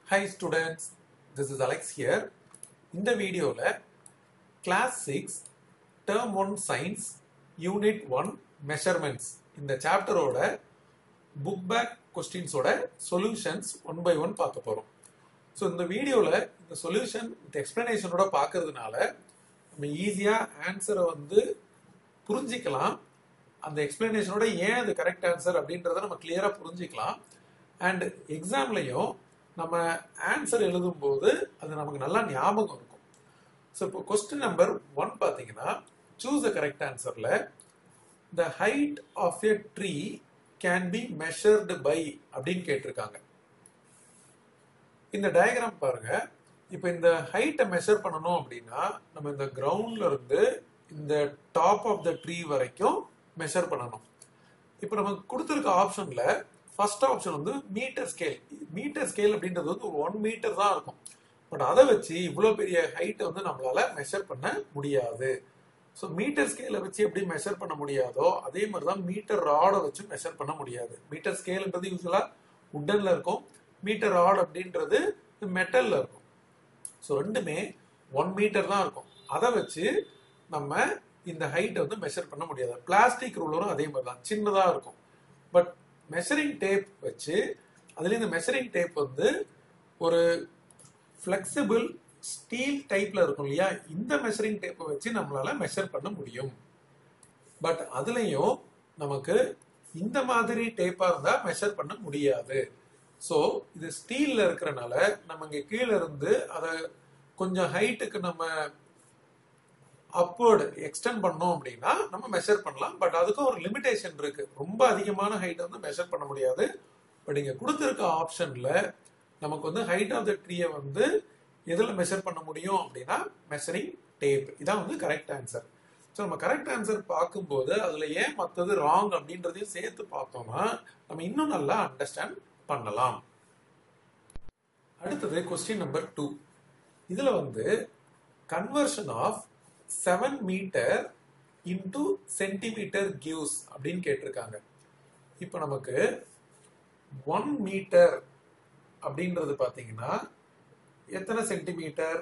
Hi students, this is Alex here. இந்த வீடியோவில் class six term one science unit one measurements இந்த சாப்டரோட book back கொஸ்டின்ஸோட solutions one by one பார்க்க போகிறோம் ஸோ இந்த வீடியோவில் இந்த சொல்யூஷன் வித் எக்ஸ்பிளனேஷனோட பார்க்கறதுனால நம்ம ஈஸியாக ஆன்சரை வந்து புரிஞ்சிக்கலாம் அந்த எக்ஸ்பிளனேஷனோட ஏன் அது கரெக்ட் ஆன்சர் அப்படின்றத நம்ம கிளியராக புரிஞ்சிக்கலாம் அண்ட் எக்ஸாம்லையும் நம்ம ஆன்சர் எழுதும்போது அது நமக்கு நல்லா ஞாபகம் இருக்கும் ஸோ இப்போ கொஸ்டின் நம்பர் ஒன் பார்த்தீங்கன்னா சூஸ் த கரெக்ட் ஆன்சரில் the height of a tree can be measured by அப்படின்னு கேட்டிருக்காங்க இந்த டயக்ராம் பாருங்க இப்போ இந்த ஹைட்டை மெஷர் பண்ணணும் அப்படின்னா நம்ம இந்த கிரவுண்ட்ல இருந்து இந்த டாப் ஆஃப் த ட்ரீ வரைக்கும் மெஷர் பண்ணணும் இப்போ நமக்கு கொடுத்துருக்க ஆப்ஷன்ல ஃபர்ஸ்ட் ஆப்ஷன் வந்து மீட்டர் ஸ்கேல் மீட்டர் ஸ்கேல் அப்படின்றது வந்து ஒரு ஒன் மீட்டர் தான் இருக்கும் பட் அதை வச்சு இவ்வளோ பெரிய ஹைட்டை வந்து நம்மளால மெஷர் பண்ண முடியாது ஸோ மீட்டர் ஸ்கேலை வச்சு எப்படி மெஷர் பண்ண முடியாதோ அதே மாதிரி தான் மீட்டர் ராடை வச்சு மெஷர் பண்ண முடியாது மீட்டர் ஸ்கேல்ன்றது யூஸ்வலாக உட்டன்ல இருக்கும் மீட்டர் ராட் அப்படின்றது மெட்டல்ல இருக்கும் ஸோ ரெண்டுமே ஒன் மீட்டர் தான் இருக்கும் அதை வச்சு நம்ம இந்த ஹைட்டை வந்து மெஷர் பண்ண முடியாது பிளாஸ்டிக் ரூலரும் அதே மாதிரி தான் சின்னதாக இருக்கும் பட் மெஷரிங் டேப் வச்சு அதுல இந்த மெஷரிங் டேப் வந்து ஒரு ஃப்ளெக்சிபிள் ஸ்டீல் டைப்ல இருக்கும் இல்லையா இந்த மெஷரிங் டேப்பை வச்சு நம்மளால மெஷர் பண்ண முடியும் பட் அதுலயும் நமக்கு இந்த மாதிரி டேப்பா இருந்தா மெஷர் பண்ண முடியாது ஸோ இது ஸ்டீல்ல இருக்கிறனால நம்ம இங்க கீழே இருந்து அதை கொஞ்சம் ஹைட்டுக்கு நம்ம அப்வர்டு எக்ஸ்டெண்ட் பண்ணோம் அப்படின்னா நம்ம மெஷர் பண்ணலாம் பட் அதுக்கும் ஒரு லிமிடேஷன் இருக்கு ரொம்ப அதிகமான ஹைட் வந்து மெஷர் பண்ண முடியாது பட் இங்க கொடுத்துருக்க ஆப்ஷன்ல நமக்கு வந்து ஹைட் ஆஃப் த ட்ரீயை வந்து எதில் மெஷர் பண்ண முடியும் அப்படின்னா மெஷரிங் டேப் இதான் வந்து கரெக்ட் ஆன்சர் ஸோ நம்ம கரெக்ட் ஆன்சர் பார்க்கும்போது அதில் ஏன் மற்றது ராங் அப்படின்றதையும் சேர்த்து பார்த்தோம்னா நம்ம இன்னும் நல்லா அண்டர்ஸ்டாண்ட் பண்ணலாம் அடுத்தது கொஸ்டின் நம்பர் டூ இதில் வந்து conversion of seven metre into centimetre gives அப்படின்னு கேட்டிருக்காங்க இப்போ நமக்கு ஒன் மீட்டர் அப்படின்றது பார்த்தீங்கன்னா எத்தனை சென்டிமீட்டர்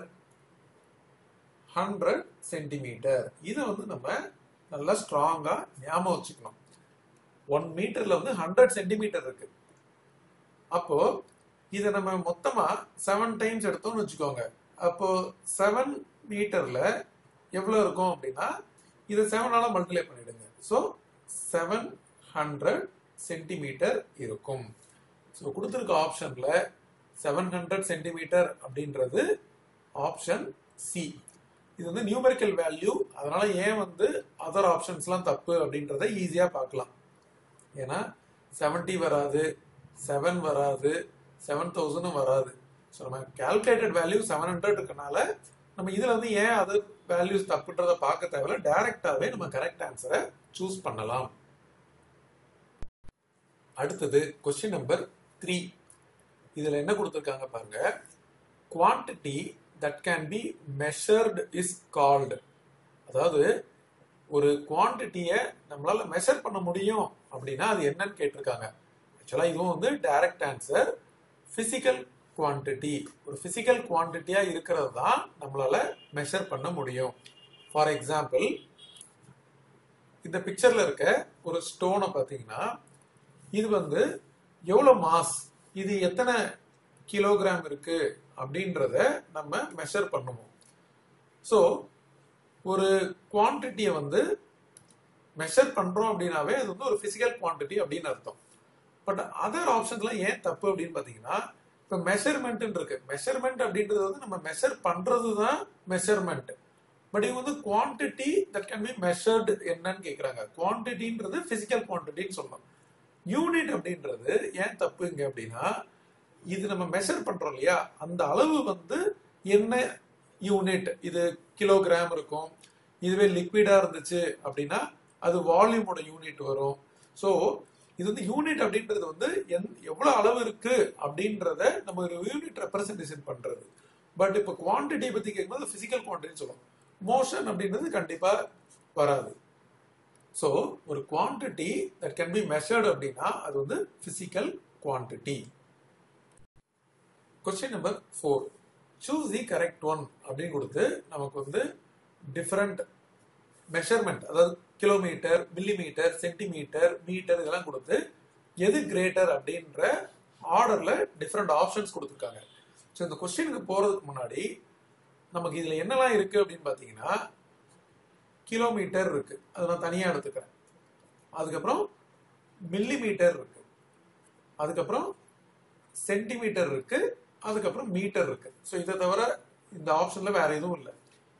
ஹண்ட்ரட் சென்டிமீட்டர் இதை வந்து நம்ம நல்லா ஸ்ட்ராங்கா ஞாபகம் வச்சுக்கணும் ஒன் மீட்டர்ல வந்து ஹண்ட்ரட் சென்டிமீட்டர் இருக்கு அப்போ இதை நம்ம மொத்தமா செவன் டைம்ஸ் எடுத்தோம்னு வச்சுக்கோங்க அப்போ செவன் மீட்டர்ல எவ்வளவு இருக்கும் அப்படின்னா இதை செவனால மல்டிப்ளை பண்ணிடுங்க ஸோ செவன் ஹண்ட்ரட் சென்டிமீட்டர் இருக்கும் ஸோ கொடுத்துருக்க ஆப்ஷன்ல செவன் ஹண்ட்ரட் சென்டிமீட்டர் அப்படின்றது ஆப்ஷன் சி இது வந்து நியூமெரிக்கல் வேல்யூ அதனால ஏன் வந்து அதர் ஆப்ஷன்ஸ்லாம் தப்பு அப்படின்றத ஈஸியா பார்க்கலாம் ஏன்னா செவன்டி வராது செவன் வராது செவன் தௌசண்டும் வராது ஸோ நம்ம கால்குலேட்டட் வேல்யூ செவன் ஹண்ட்ரட் இருக்கனால நம்ம இதுல வந்து ஏன் அதர் வேல்யூஸ் தப்புன்றத பார்க்க தேவையில்ல டைரக்டாவே நம்ம கரெக்ட் ஆன்சரை சூஸ் பண்ணலாம் அடுத்தது கொஸ்டின் நம்பர் த்ரீ இதுல என்ன கொடுத்துருக்காங்க பாருங்க quantity that can be measured is called அதாவது ஒரு குவான்டிட்டியை நம்மளால மெஷர் பண்ண முடியும் அப்படின்னா அது என்னன்னு கேட்டிருக்காங்க ஆக்சுவலா இதுவும் வந்து டைரக்ட் ஆன்சர் பிசிக்கல் குவான்டிட்டி ஒரு பிசிக்கல் குவான்டிட்டியா இருக்கிறது தான் நம்மளால மெஷர் பண்ண முடியும் ஃபார் எக்ஸாம்பிள் இந்த பிக்சர்ல இருக்க ஒரு ஸ்டோனை பார்த்தீங்கன்னா இது வந்து எவ்வளவு மாஸ் இது எத்தனை கிலோகிராம் இருக்கு அப்படின்றத நம்ம மெஷர் பண்ணுவோம் ஸோ ஒரு குவான்டிட்டியை வந்து மெஷர் பண்றோம் அப்படின்னாவே அது வந்து ஒரு பிசிக்கல் குவான்டிட்டி அப்படின்னு அர்த்தம் பட் அதர் ஆப்ஷன்ஸ்லாம் ஏன் தப்பு அப்படின்னு பார்த்தீங்கன்னா இப்போ மெஷர்மெண்ட் இருக்கு மெஷர்மெண்ட் அப்படின்றது வந்து நம்ம மெஷர் பண்றது தான் மெஷர்மெண்ட் பட் இவங்க வந்து quantity that can be measured என்னன்னு கேட்குறாங்க குவான்டிட்டின்றது பிசிக்கல் குவான்டிட்டின்னு சொல்லலாம் யூனிட் அப்படின்றது ஏன் தப்புங்க அப்படின்னா இது நம்ம மெஷர் பண்றோம் இல்லையா அந்த அளவு வந்து என்ன யூனிட் இது கிலோகிராம் இருக்கும் இதுவே லிக்விடா இருந்துச்சு அப்படின்னா அது வால்யூமோட யூனிட் வரும் ஸோ இது வந்து யூனிட் அப்படின்றது வந்து எவ்வளவு அளவு இருக்கு அப்படின்றத நம்ம ஒரு யூனிட் ரெப்ரசன்டேஷன் பண்றது பட் இப்போ குவான்டிட்டி பத்தி கேட்கும்போது பிசிக்கல் குவான்டிட்டி சொல்லுவோம் மோஷன் அப்படின்றது கண்டிப்பா வராது ஸோ ஒரு quantity that can be measured அப்படின்னா அது வந்து physical quantity question number four choose the correct one அப்படின்னு கொடுத்து நமக்கு வந்து டிஃப்ரெண்ட் மெஷர்மெண்ட் அதாவது கிலோமீட்டர் மில்லிமீட்டர் சென்டிமீட்டர் மீட்டர் இதெல்லாம் கொடுத்து எது கிரேட்டர் அப்படின்ற ஆர்டர்ல டிஃப்ரெண்ட் ஆப்ஷன்ஸ் கொடுத்துருக்காங்க ஸோ இந்த கொஸ்டினுக்கு போறதுக்கு முன்னாடி நமக்கு இதுல என்னெல்லாம் இருக்கு அப்படின்னு பாத்தீங்கன்னா கிலோமீட்டர் இருக்கு அதை நான் தனியா எடுத்துக்கிறேன் அதுக்கப்புறம் மில்லிமீட்டர் இருக்கு அதுக்கப்புறம் சென்டிமீட்டர் இருக்கு அதுக்கப்புறம் மீட்டர் இருக்கு ஸோ இதை தவிர இந்த ஆப்ஷன்ல வேற எதுவும் இல்லை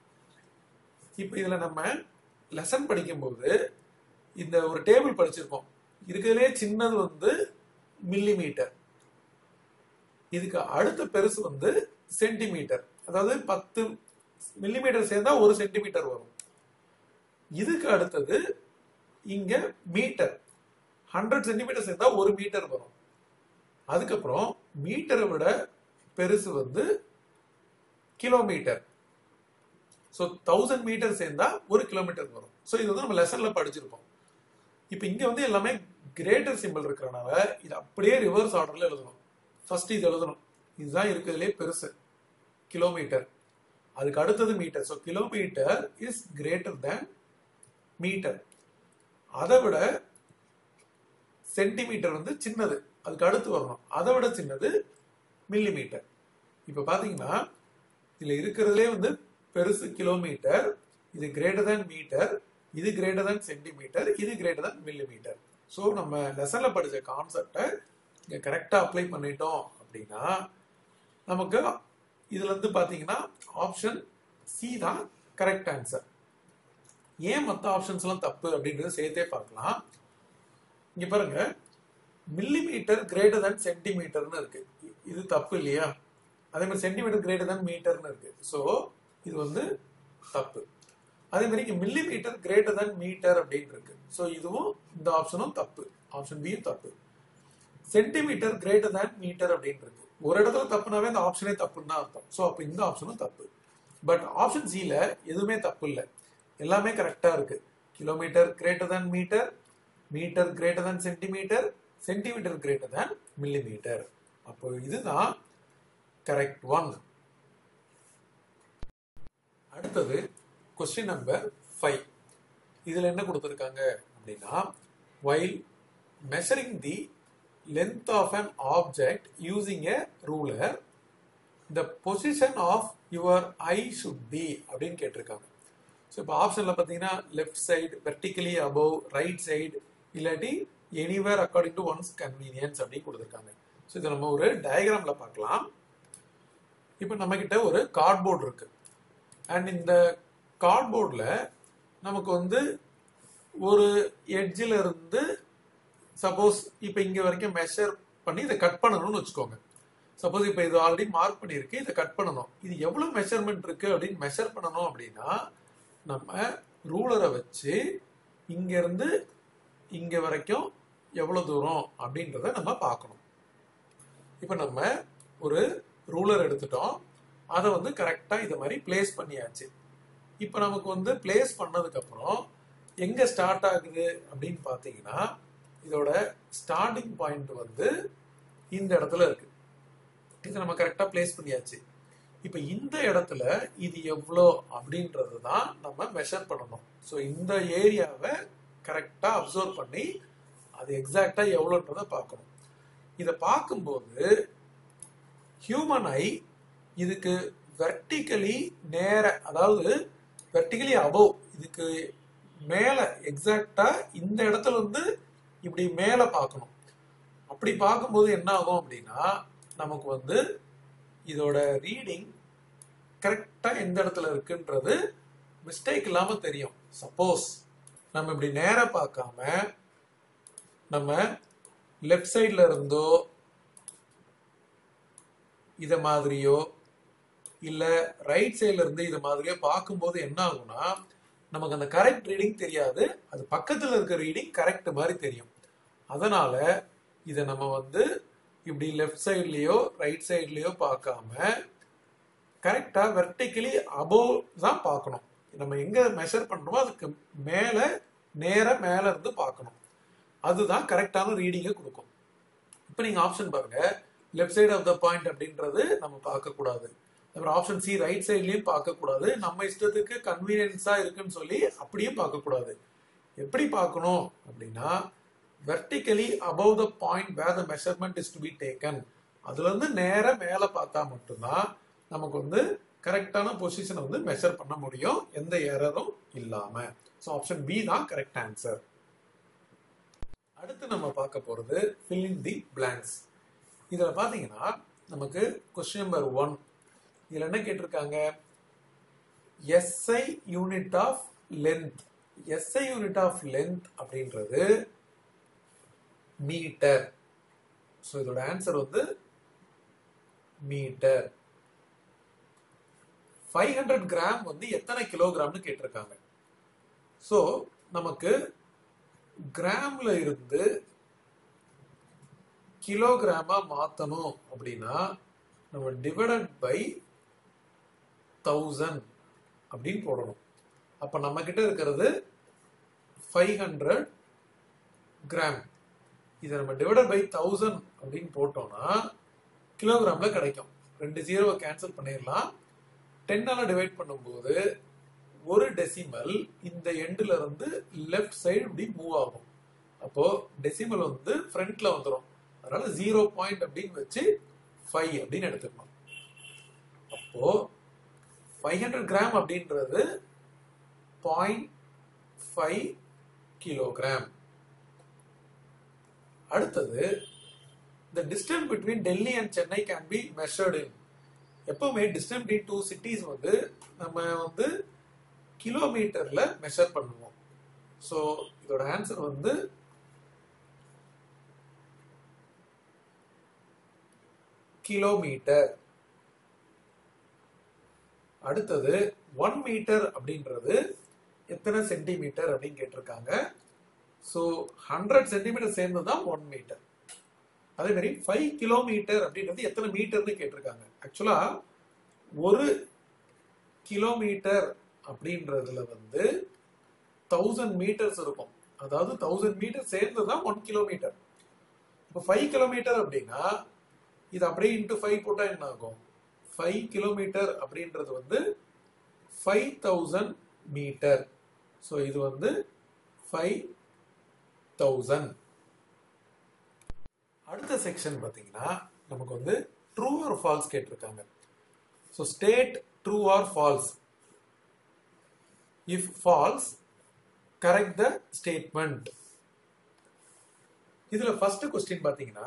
இப்போ இதுல நம்ம லெசன் படிக்கும்போது இந்த ஒரு டேபிள் படிச்சிருக்கோம் இருக்கிறதுலே சின்னது வந்து மில்லிமீட்டர் இதுக்கு அடுத்த பெருசு வந்து சென்டிமீட்டர் அதாவது பத்து மில்லிமீட்டர் சேர்ந்தா ஒரு சென்டிமீட்டர் வரும் இதுக்கு அடுத்தது இங்க மீட்டர் ஹண்ட்ரட் சென்டிமீட்டர் சேர்ந்தா ஒரு மீட்டர் வரும் அதுக்கப்புறம் மீட்டரை விட பெருசு வந்து கிலோமீட்டர் ஸோ தௌசண்ட் மீட்டர் சேர்ந்தா ஒரு கிலோமீட்டர் வரும் ஸோ இது வந்து நம்ம லெசன்ல படிச்சிருப்போம் இப்போ இங்க வந்து எல்லாமே கிரேட்டர் சிம்பிள் இருக்கிறனால இது அப்படியே ரிவர்ஸ் ஆர்டர்ல எழுதணும் ஃபர்ஸ்ட் இது எழுதணும் இதுதான் இருக்கிறதுலே பெருசு கிலோமீட்டர் அதுக்கு அடுத்தது metre so kilometre is greater than metre அதை விட சென்டிமீட்டர் வந்து சின்னது அதுக்கு அடுத்து வரணும் அதை விட சின்னது மில்லிமீட்டர் இப்போ பார்த்தீங்கன்னா இதில் இருக்கிறதுலே வந்து பெருசு கிலோமீட்டர் இது கிரேட்டர் தேன் மீட்டர் இது கிரேட்டர் தேன் சென்டிமீட்டர் இது கிரேட்டர் தேன் மில்லிமீட்டர் ஸோ நம்ம லெசன்ல படிச்ச கான்செப்டை இங்கே கரெக்டாக அப்ளை பண்ணிட்டோம் அப்படின்னா நமக்கு இதுல இருந்து பார்த்தீங்கன்னா ஆப்ஷன் சி தான் கரெக்ட் ஆன்சர் ஏன் மற்ற ஆப்ஷன்ஸ்லாம் தப்பு அப்படின்றத சேர்த்தே பார்க்கலாம் இங்க பாருங்க மில்லிமீட்டர் கிரேட்டர் than சென்டிமீட்டர்னு இருக்கு இது தப்பு இல்லையா அதே மாதிரி சென்டிமீட்டர் கிரேட்டர் than மீட்டர்னு இருக்கு ஸோ இது வந்து தப்பு அதே மாதிரி இங்க மில்லிமீட்டர் கிரேட்டர் than மீட்டர் அப்படின்னு இருக்கு ஸோ இதுவும் இந்த ஆப்ஷனும் தப்பு ஆப்ஷன் பியும் தப்பு சென்டிமீட்டர் கிரேட்டர் than மீட்டர் அப்படின்னு இருக்கு ஒரு இடத்துல தப்புனாவே அந்த ஆப்ஷனே தப்புன்னு தான் அர்த்தம் ஸோ அப்போ இந்த ஆப்ஷனும் தப்பு பட் ஆப்ஷன் சில எதுவுமே தப்பு இல்லை எல்லாமே கரெக்டா இருக்கு kilometre greater than metre metre greater than centimetre centimetre greater than millimetre அப்போ இதுதான் கரெக்ட் ஒன் அடுத்தது கொஸ்டின் நம்பர் ஃபைவ் இதுல என்ன கொடுத்துருக்காங்க அப்படின்னா while measuring the length of an object using a ruler the position of your eye should be அப்படின்னு கேட்டிருக்காங்க so இப்போ ஆப்ஷனில் பார்த்தீங்கன்னா left side vertically above right side இல்லாட்டி anywhere according to one's convenience அப்படின்னு கொடுத்துருக்காங்க ஸோ இதை நம்ம ஒரு டயக்ராமில் பார்க்கலாம் இப்போ நம்ம கிட்ட ஒரு கார்ட்போர்டு இருக்கு அண்ட் இந்த கார்ட்போர்டில் நமக்கு வந்து ஒரு எட்ஜில் இருந்து சப்போஸ் இப்போ இங்க வரைக்கும் மெஷர் பண்ணி இதை கட் பண்ணணும்னு வச்சுக்கோங்க சப்போஸ் இப்போ இது ஆல்ரெடி மார்க் பண்ணியிருக்கு இதை கட் பண்ணணும் இது எவ்வளவு மெஷர்மெண்ட் இருக்கு அப்படின்னு மெஷர் பண்ணணும் அப்படின்னா நம்ம ரூலரை வச்சு இங்க இருந்து இங்க வரைக்கும் எவ்வளவு தூரம் அப்படின்றத நம்ம பார்க்கணும் இப்போ நம்ம ஒரு ரூலர் எடுத்துட்டோம் அதை வந்து கரெக்டா இதை மாதிரி பிளேஸ் பண்ணியாச்சு இப்போ நமக்கு வந்து பிளேஸ் பண்ணதுக்கு அப்புறம் எங்க ஸ்டார்ட் ஆகுது அப்படின்னு பார்த்தீங்கன்னா இதோட ஸ்டார்டிங் பாயிண்ட் வந்து இந்த இடத்துல இருக்கு இதை நம்ம கரெக்டா பிளேஸ் பண்ணியாச்சு இப்போ இந்த இடத்துல இது எவ்வளோ அப்படின்றது தான் நம்ம மெஷர் பண்ணணும் ஸோ இந்த ஏரியாவை கரெக்டா அப்சர்வ் பண்ணி அது எக்ஸாக்டா எவ்வளோன்றதை பார்க்கணும் இதை பார்க்கும்போது ஹியூமன் ஐ இதுக்கு வெர்டிக்கலி நேர அதாவது வெர்டிக்கலி அபவ் இதுக்கு மேல எக்ஸாக்டா இந்த இடத்துல இருந்து இப்படி மேல பார்க்கணும் அப்படி பார்க்கும்போது என்ன ஆகும் அப்படின்னா நமக்கு வந்து இதோட ரீடிங் கரெக்டா எந்த இடத்துல இருக்குன்றது மிஸ்டேக் இல்லாம தெரியும் சப்போஸ் நம்ம இப்படி நேரா பார்க்காம நம்ம லெஃப்ட் சைட்ல இருந்தோ இத மாதிரியோ இல்ல ரைட் சைட்ல இருந்து இது மாதிரியோ பார்க்கும்போது என்ன ஆகும்னா நமக்கு அந்த கரெக்ட் ரீடிங் தெரியாது அது பக்கத்துல இருக்க ரீடிங் கரெக்ட் மாதிரி தெரியும் அதனால இதை நம்ம வந்து இப்படி லெஃப்ட் சைட்லயோ ரைட் சைட்லயோ பார்க்காம கரெக்டா வெர்டிக்கலி அபோவ் தான் பார்க்கணும் நம்ம எங்க மெஷர் பண்றோமோ அதுக்கு மேல நேர மேல இருந்து பார்க்கணும் அதுதான் கரெக்டான ரீடிங்கை கொடுக்கும் இப்போ நீங்க ஆப்ஷன் பாருங்க left side of the point அப்படின்றது நம்ம பார்க்கக்கூடாது அப்புறம் ஆப்ஷன் சி ரைட் சைட்லயும் பார்க்கக்கூடாது நம்ம இஷ்டத்துக்கு கன்வீனியன்ஸா இருக்குன்னு சொல்லி அப்படியே பார்க்கக்கூடாது எப்படி பார்க்கணும் அப்படின்னா vertically above the point where the measurement is to be taken அதுல இருந்து நேர மேல பார்த்தா மட்டும்தான் நமக்கு வந்து கரெக்டான பொசிஷனை வந்து மெஷர் பண்ண முடியும் எந்த எரரும் இல்லாம ஸோ ஆப்ஷன் பி தான் கரெக்ட் ஆன்சர் அடுத்து நம்ம பார்க்க போறது fill in தி blanks இதுல பாத்தீங்கன்னா நமக்கு கொஸ்டின் நம்பர் ஒன் இதுல என்ன கேட்டிருக்காங்க SI unit of length SI unit of length அப்படின்றது மீட்டர் ஸோ இதோட ஆன்சர் வந்து மீட்டர் ஃபைவ் ஹண்ட்ரட் கிராம் வந்து எத்தனை கிலோகிராம்னு கேட்டிருக்காங்க ஸோ நமக்கு கிராம்ல இருந்து கிலோகிராமா மாத்தணும் அப்படின்னா நம்ம டிவைடட் பை தௌசண்ட் அப்படின்னு போடணும் அப்ப நம்ம கிட்ட இருக்கிறது ஃபைவ் ஹண்ட்ரட் கிராம் இதை நம்ம டிவைடட் பை தௌசண்ட் அப்படின்னு போட்டோம்னா கிலோகிராம்ல கிடைக்கும் ரெண்டு ஜீரோவை கேன்சல் பண்ணிடலாம் டென்னால டிவைட் பண்ணும்போது ஒரு டெசிமல் இந்த எண்டுல இருந்து லெஃப்ட் சைடு இப்படி மூவ் ஆகும் அப்போ டெசிமல் வந்து ஃப்ரண்ட்ல வந்துடும் அதனால ஜீரோ பாயிண்ட் அப்படின்னு வச்சு ஃபைவ் அப்படின்னு எடுத்துக்கணும் அப்போ ஃபைவ் ஹண்ட்ரட் கிராம் அப்படின்றது பாயிண்ட் ஃபைவ் கிலோகிராம் அடுத்தது the distance between Delhi and Chennai can be measured in எப்பவுமே டிஸ்டன்ஸ் பிட்வீன் டூ சிட்டிஸ் வந்து நம்ம வந்து கிலோமீட்டர்ல மெஷர் பண்ணுவோம் ஸோ இதோட ஆன்சர் வந்து கிலோமீட்டர் அடுத்தது ஒன் மீட்டர் அப்படின்றது எத்தனை சென்டிமீட்டர் அப்படின்னு கேட்டிருக்காங்க ஸோ ஹண்ட்ரட் சென்டிமீட்டர் சேர்ந்து தான் ஒன் மீட்டர் அதே மாதிரி ஃபைவ் கிலோமீட்டர் அப்படின்றது எத்தனை மீட்டர்னு கேட்டிருக்காங்க ஆக்சுவலா ஒரு கிலோமீட்டர் அப்படின்றதுல வந்து தௌசண்ட் மீட்டர்ஸ் இருக்கும் அதாவது தௌசண்ட் மீட்டர் சேர்ந்து தான் ஒன் கிலோமீட்டர் இப்போ ஃபைவ் கிலோமீட்டர் அப்படின்னா இது அப்படியே இன்ட்டு ஃபைவ் போட்டா என்ன ஆகும் ஃபைவ் கிலோமீட்டர் அப்படின்றது வந்து ஃபைவ் தௌசண்ட் மீட்டர் ஸோ இது வந்து ஃபைவ் தௌசண்ட் அடுத்த செக்ஷன் பார்த்தீங்கன்னா நமக்கு வந்து ட்ரூ ஆர் ஃபால்ஸ் கேட்டிருக்காங்க so state true or false if false correct the statement இதுல ஃபர்ஸ்ட் கொஸ்டின் பார்த்தீங்கன்னா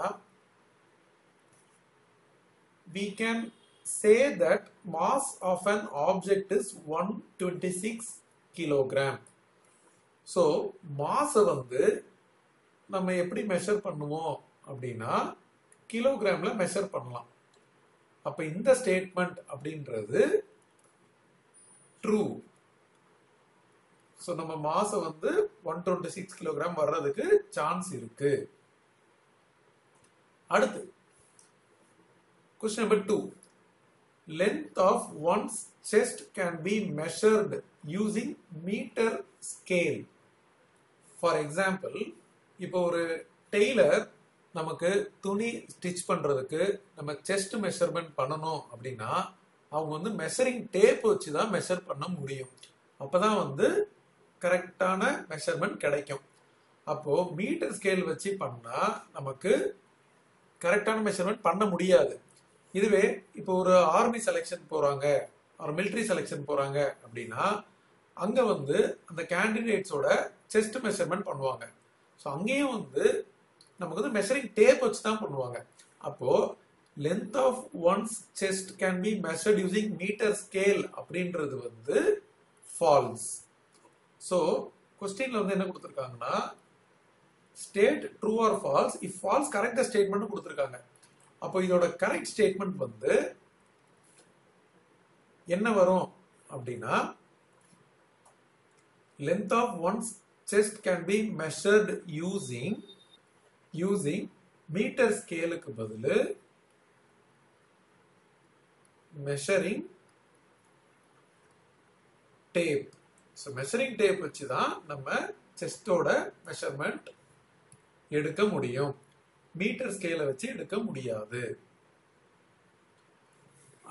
we can say that mass of an object is 126 kilogram so மாஸை வந்து நம்ம எப்படி மெஷர் பண்ணுவோம் அப்படின்னா கிலோகிராம்ல மெஷர் பண்ணலாம் அப்ப இந்த ஸ்டேட்மெண்ட் அப்படின்றது ட்ரூ ஸோ நம்ம மாசம் வந்து ஒன் டுவெண்ட்டி சிக்ஸ் கிலோகிராம் வர்றதுக்கு சான்ஸ் இருக்கு அடுத்து Question number two. Length of one's chest can be measured using meter scale. For example, இப்போ ஒரு டெய்லர் நமக்கு துணி ஸ்டிச் பண்றதுக்கு நம்ம செஸ்ட் மெஷர்மெண்ட் பண்ணணும் அப்படின்னா அவங்க வந்து மெஷரிங் டேப் வச்சு தான் மெஷர் பண்ண முடியும் அப்பதான் வந்து கரெக்டான மெஷர்மெண்ட் கிடைக்கும் அப்போ மீட்டர் ஸ்கேல் வச்சு பண்ணா நமக்கு கரெக்டான மெஷர்மெண்ட் பண்ண முடியாது இதுவே இப்போ ஒரு ஆர்மி செலெக்ஷன் போறாங்க ஒரு மிலிட்ரி செலெக்ஷன் போறாங்க அப்படின்னா அங்க வந்து அந்த கேண்டிடேட்ஸோட செஸ்ட் மெஷர்மெண்ட் பண்ணுவாங்க ஸோ அங்கேயும் வந்து நமக்கு வந்து மெஷரிங் டேப் வச்சு தான் பண்ணுவாங்க அப்போ length of one's chest can be measured using metre scale அப்படின்றது வந்து ஃபால்ஸ் ஸோ கொஸ்டின்ல வந்து என்ன கொடுத்துருக்காங்கன்னா state true or false if false correct statement கொடுத்துருக்காங்க அப்போ இதோட கரெக்ட் ஸ்டேட்மெண்ட் வந்து என்ன வரும் அப்படின்னா length of one's chest can be measured using using metre ஸ்கேலுக்கு பதில் measuring tape so measuring tape வச்சு தான் நம்ம செஸ்டோட மெஷர்மெண்ட் எடுக்க முடியும் மீட்டர் ஸ்கேலை வச்சு எடுக்க முடியாது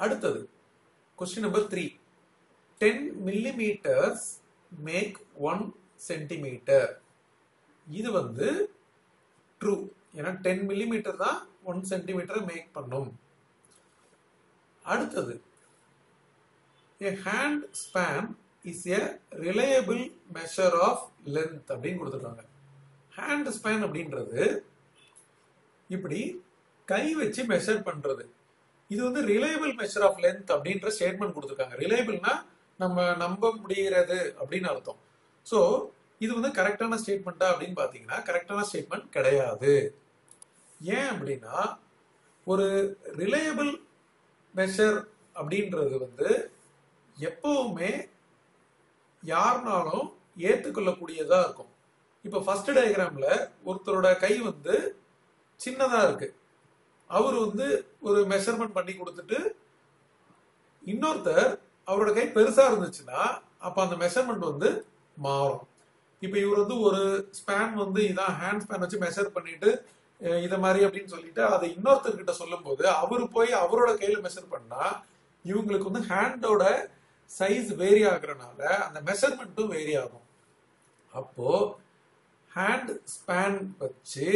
அடுத்தது question number three ten millimetres make one centimetre இது வந்து ட்ரூ ஏன்னா டென் மில்லிமீட்டர் தான் ஒன் சென்டிமீட்டர் மேக் பண்ணும் அடுத்தது a hand span is a reliable measure of length அப்படின்னு கொடுத்துருக்காங்க hand span அப்படின்றது இப்படி கை வச்சு மெஷர் பண்றது இது வந்து ரிலையபிள் மெஷர் ஆஃப் லென்த் அப்படின்ற ஸ்டேட்மெண்ட் கொடுத்துருக்காங்க ரிலையபிள்னா நம்ம நம்ப முடிகிறது அப்படின்னு அர்த்தம் ஸோ இது வந்து கரெக்டான ஸ்டேட்மெண்ட்டா அப்படின்னு பார்த்தீங்கன்னா கரெக்டான ஸ்டேட்மெண்ட் கிடையாது ஏன் அப்படின்னா ஒரு ரிலையபிள் மெஷர் அப்படின்றது வந்து எப்பவுமே யாருனாலும் ஏற்றுக்கொள்ளக்கூடியதா இருக்கும் இப்போ ஃபர்ஸ்ட் டயக்ராம்ல ஒருத்தரோட கை வந்து சின்னதா இருக்கு அவர் வந்து ஒரு மெஷர்மெண்ட் பண்ணி கொடுத்துட்டு இன்னொருத்தர் அவரோட கை பெருசா இருந்துச்சுன்னா அப்ப அந்த மெஷர்மெண்ட் வந்து மாறும் இப்போ இவர் வந்து ஒரு ஸ்பேன் வந்து இதான் ஹேண்ட் ஸ்பேன் வச்சு மெஷர் பண்ணிட்டு அஹ் இத மாதிரி அப்படின்னு சொல்லிட்டு அதை இன்னொருத்தர்கிட்ட சொல்லும்போது அவரு போய் அவரோட கையில மெஷர் பண்ணா இவங்களுக்கு வந்து ஹேண்டோட சைஸ் வேரி ஆகுறனால அந்த மெஷர்மெண்ட்டும் வேரி ஆகும் அப்போ ஹேண்ட் ஸ்பேன் வச்சு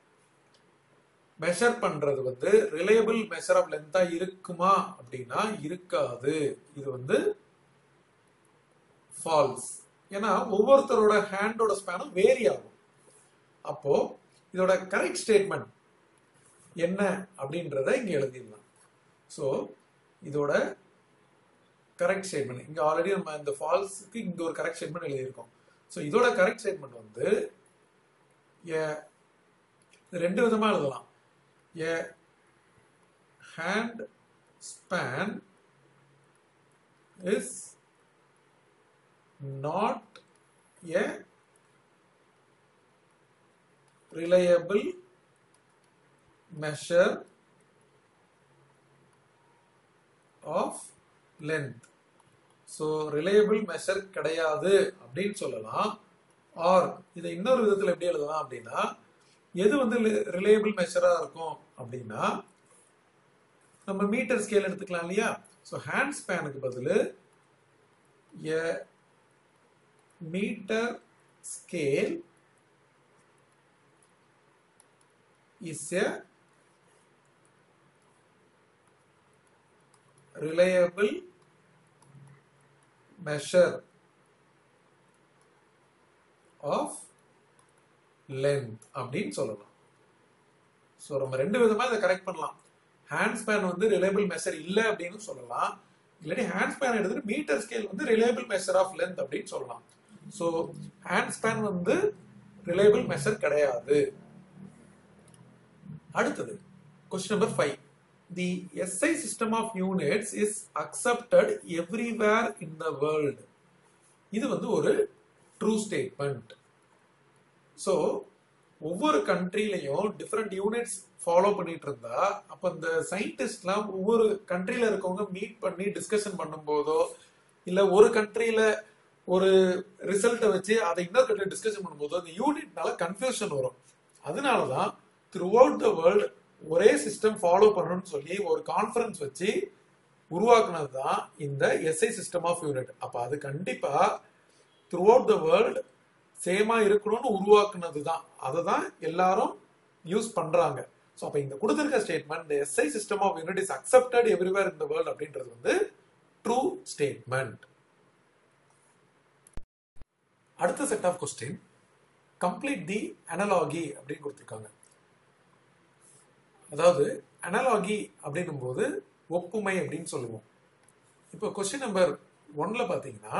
மெஷர் பண்றது வந்து ரிலையபிள் மெஷர் ஆஃப் லென்த்தா இருக்குமா அப்படின்னா இருக்காது இது வந்து ஃபால்ஸ் ஏன்னா ஒவ்வொருத்தரோட ஹேண்டோட ஸ்பேனும் வேரி ஆகும் அப்போ இதோட கரெக்ட் ஸ்டேட்மெண்ட் என்ன அப்படின்றத இங்க எழுதிடலாம் ஸோ இதோட கரெக்ட் ஸ்டேட்மெண்ட் இங்க ஆல்ரெடி நம்ம இந்த ஃபால்ஸுக்கு இங்க ஒரு கரெக்ட் ஸ்டேட்மெண்ட் எழுதியிருக்கோம் ஸோ இதோட கரெக்ட் ஸ்டேட்மெண்ட் வந்து a- ரெண்டு விதமா எழுதலாம் a hand span is not a reliable measure of length so reliable measure கிடையாது அப்படின்னு சொல்லலாம் ஆர் இதை இன்னொரு விதத்தில் எப்படி எழுதலாம் அப்படின்னா எது வந்து ரிலையபிள் மெஷரா இருக்கும் அப்படின்னா நம்ம மீட்டர் ஸ்கேல் எடுத்துக்கலாம் இல்லையா ஸோ ஹேண்ட் ஸ்பேனுக்கு பதில் a metre scale is a reliable measure of length அப்படின்னு சொல்லலாம் ஸோ நம்ம ரெண்டு விதமா இதை கரெக்ட் பண்ணலாம் ஹேண்ட் ஸ்பேன் வந்து ரிலையபிள் மெஷர் இல்லை அப்படின்னு சொல்லலாம் இல்லாட்டி ஹேண்ட் ஸ்பேன் எடுத்துட்டு மீட்டர் ஸ்கேல் வந்து ரிலையபிள் மெஷர் ஆஃப் லென்த் அப்படின்னு சொல்லலாம் ஸோ ஹேண்ட் ஸ்பேன் வந்து ரிலையபிள் மெஷர் கிடையாது அடுத்தது question number five the SI system of units is accepted everywhere in the world இது வந்து ஒரு ட்ரூ ஸ்டேட்மெண்ட் ஸோ ஒவ்வொரு கண்ட்ரிலையும் டிஃப்ரெண்ட் யூனிட்ஸ் ஃபாலோ பண்ணிட்டு இருந்தா அப்ப இந்த சயின்டிஸ்ட்லாம் ஒவ்வொரு கண்ட்ரில இருக்கவங்க மீட் பண்ணி டிஸ்கஷன் பண்ணும்போதோ இல்ல ஒரு கண்ட்ரில ஒரு ரிசல்ட்டை வச்சு அதை இன்னொரு கண்ட்ரி டிஸ்கஷன் பண்ணும்போதோ அந்த யூனிட்னால கன்ஃபியூஷன் வரும் அதனாலதான் த்ரூ அவுட் த வேர்ல்டு ஒரே சிஸ்டம் ஃபாலோ பண்ணணும்னு சொல்லி ஒரு கான்ஃபரன்ஸ் வச்சு உருவாக்குனது தான் இந்த எஸ்ஐ சிஸ்டம் ஆஃப் யூனிட் அப்ப அது கண்டிப்பா த்ரூ அவுட் த வேர்ல்டு சேமா இருக்கணும்னு உருவாக்குனது தான் அதை தான் எல்லாரும் யூஸ் பண்றாங்க ஸோ அப்ப இங்க கொடுத்திருக்க ஸ்டேட்மெண்ட் இந்த SI system of unit is accepted everywhere in the world அப்படின்றது வந்து ட்ரூ ஸ்டேட்மெண்ட் அடுத்த set of question complete the analogy அப்படின்னு கொடுத்துருக்காங்க அதாவது அனலாகி அப்படின்னும் போது ஒப்புமை அப்படின்னு சொல்லுவோம் இப்போ கொஸ்டின் நம்பர் ஒன்ல பாத்தீங்கன்னா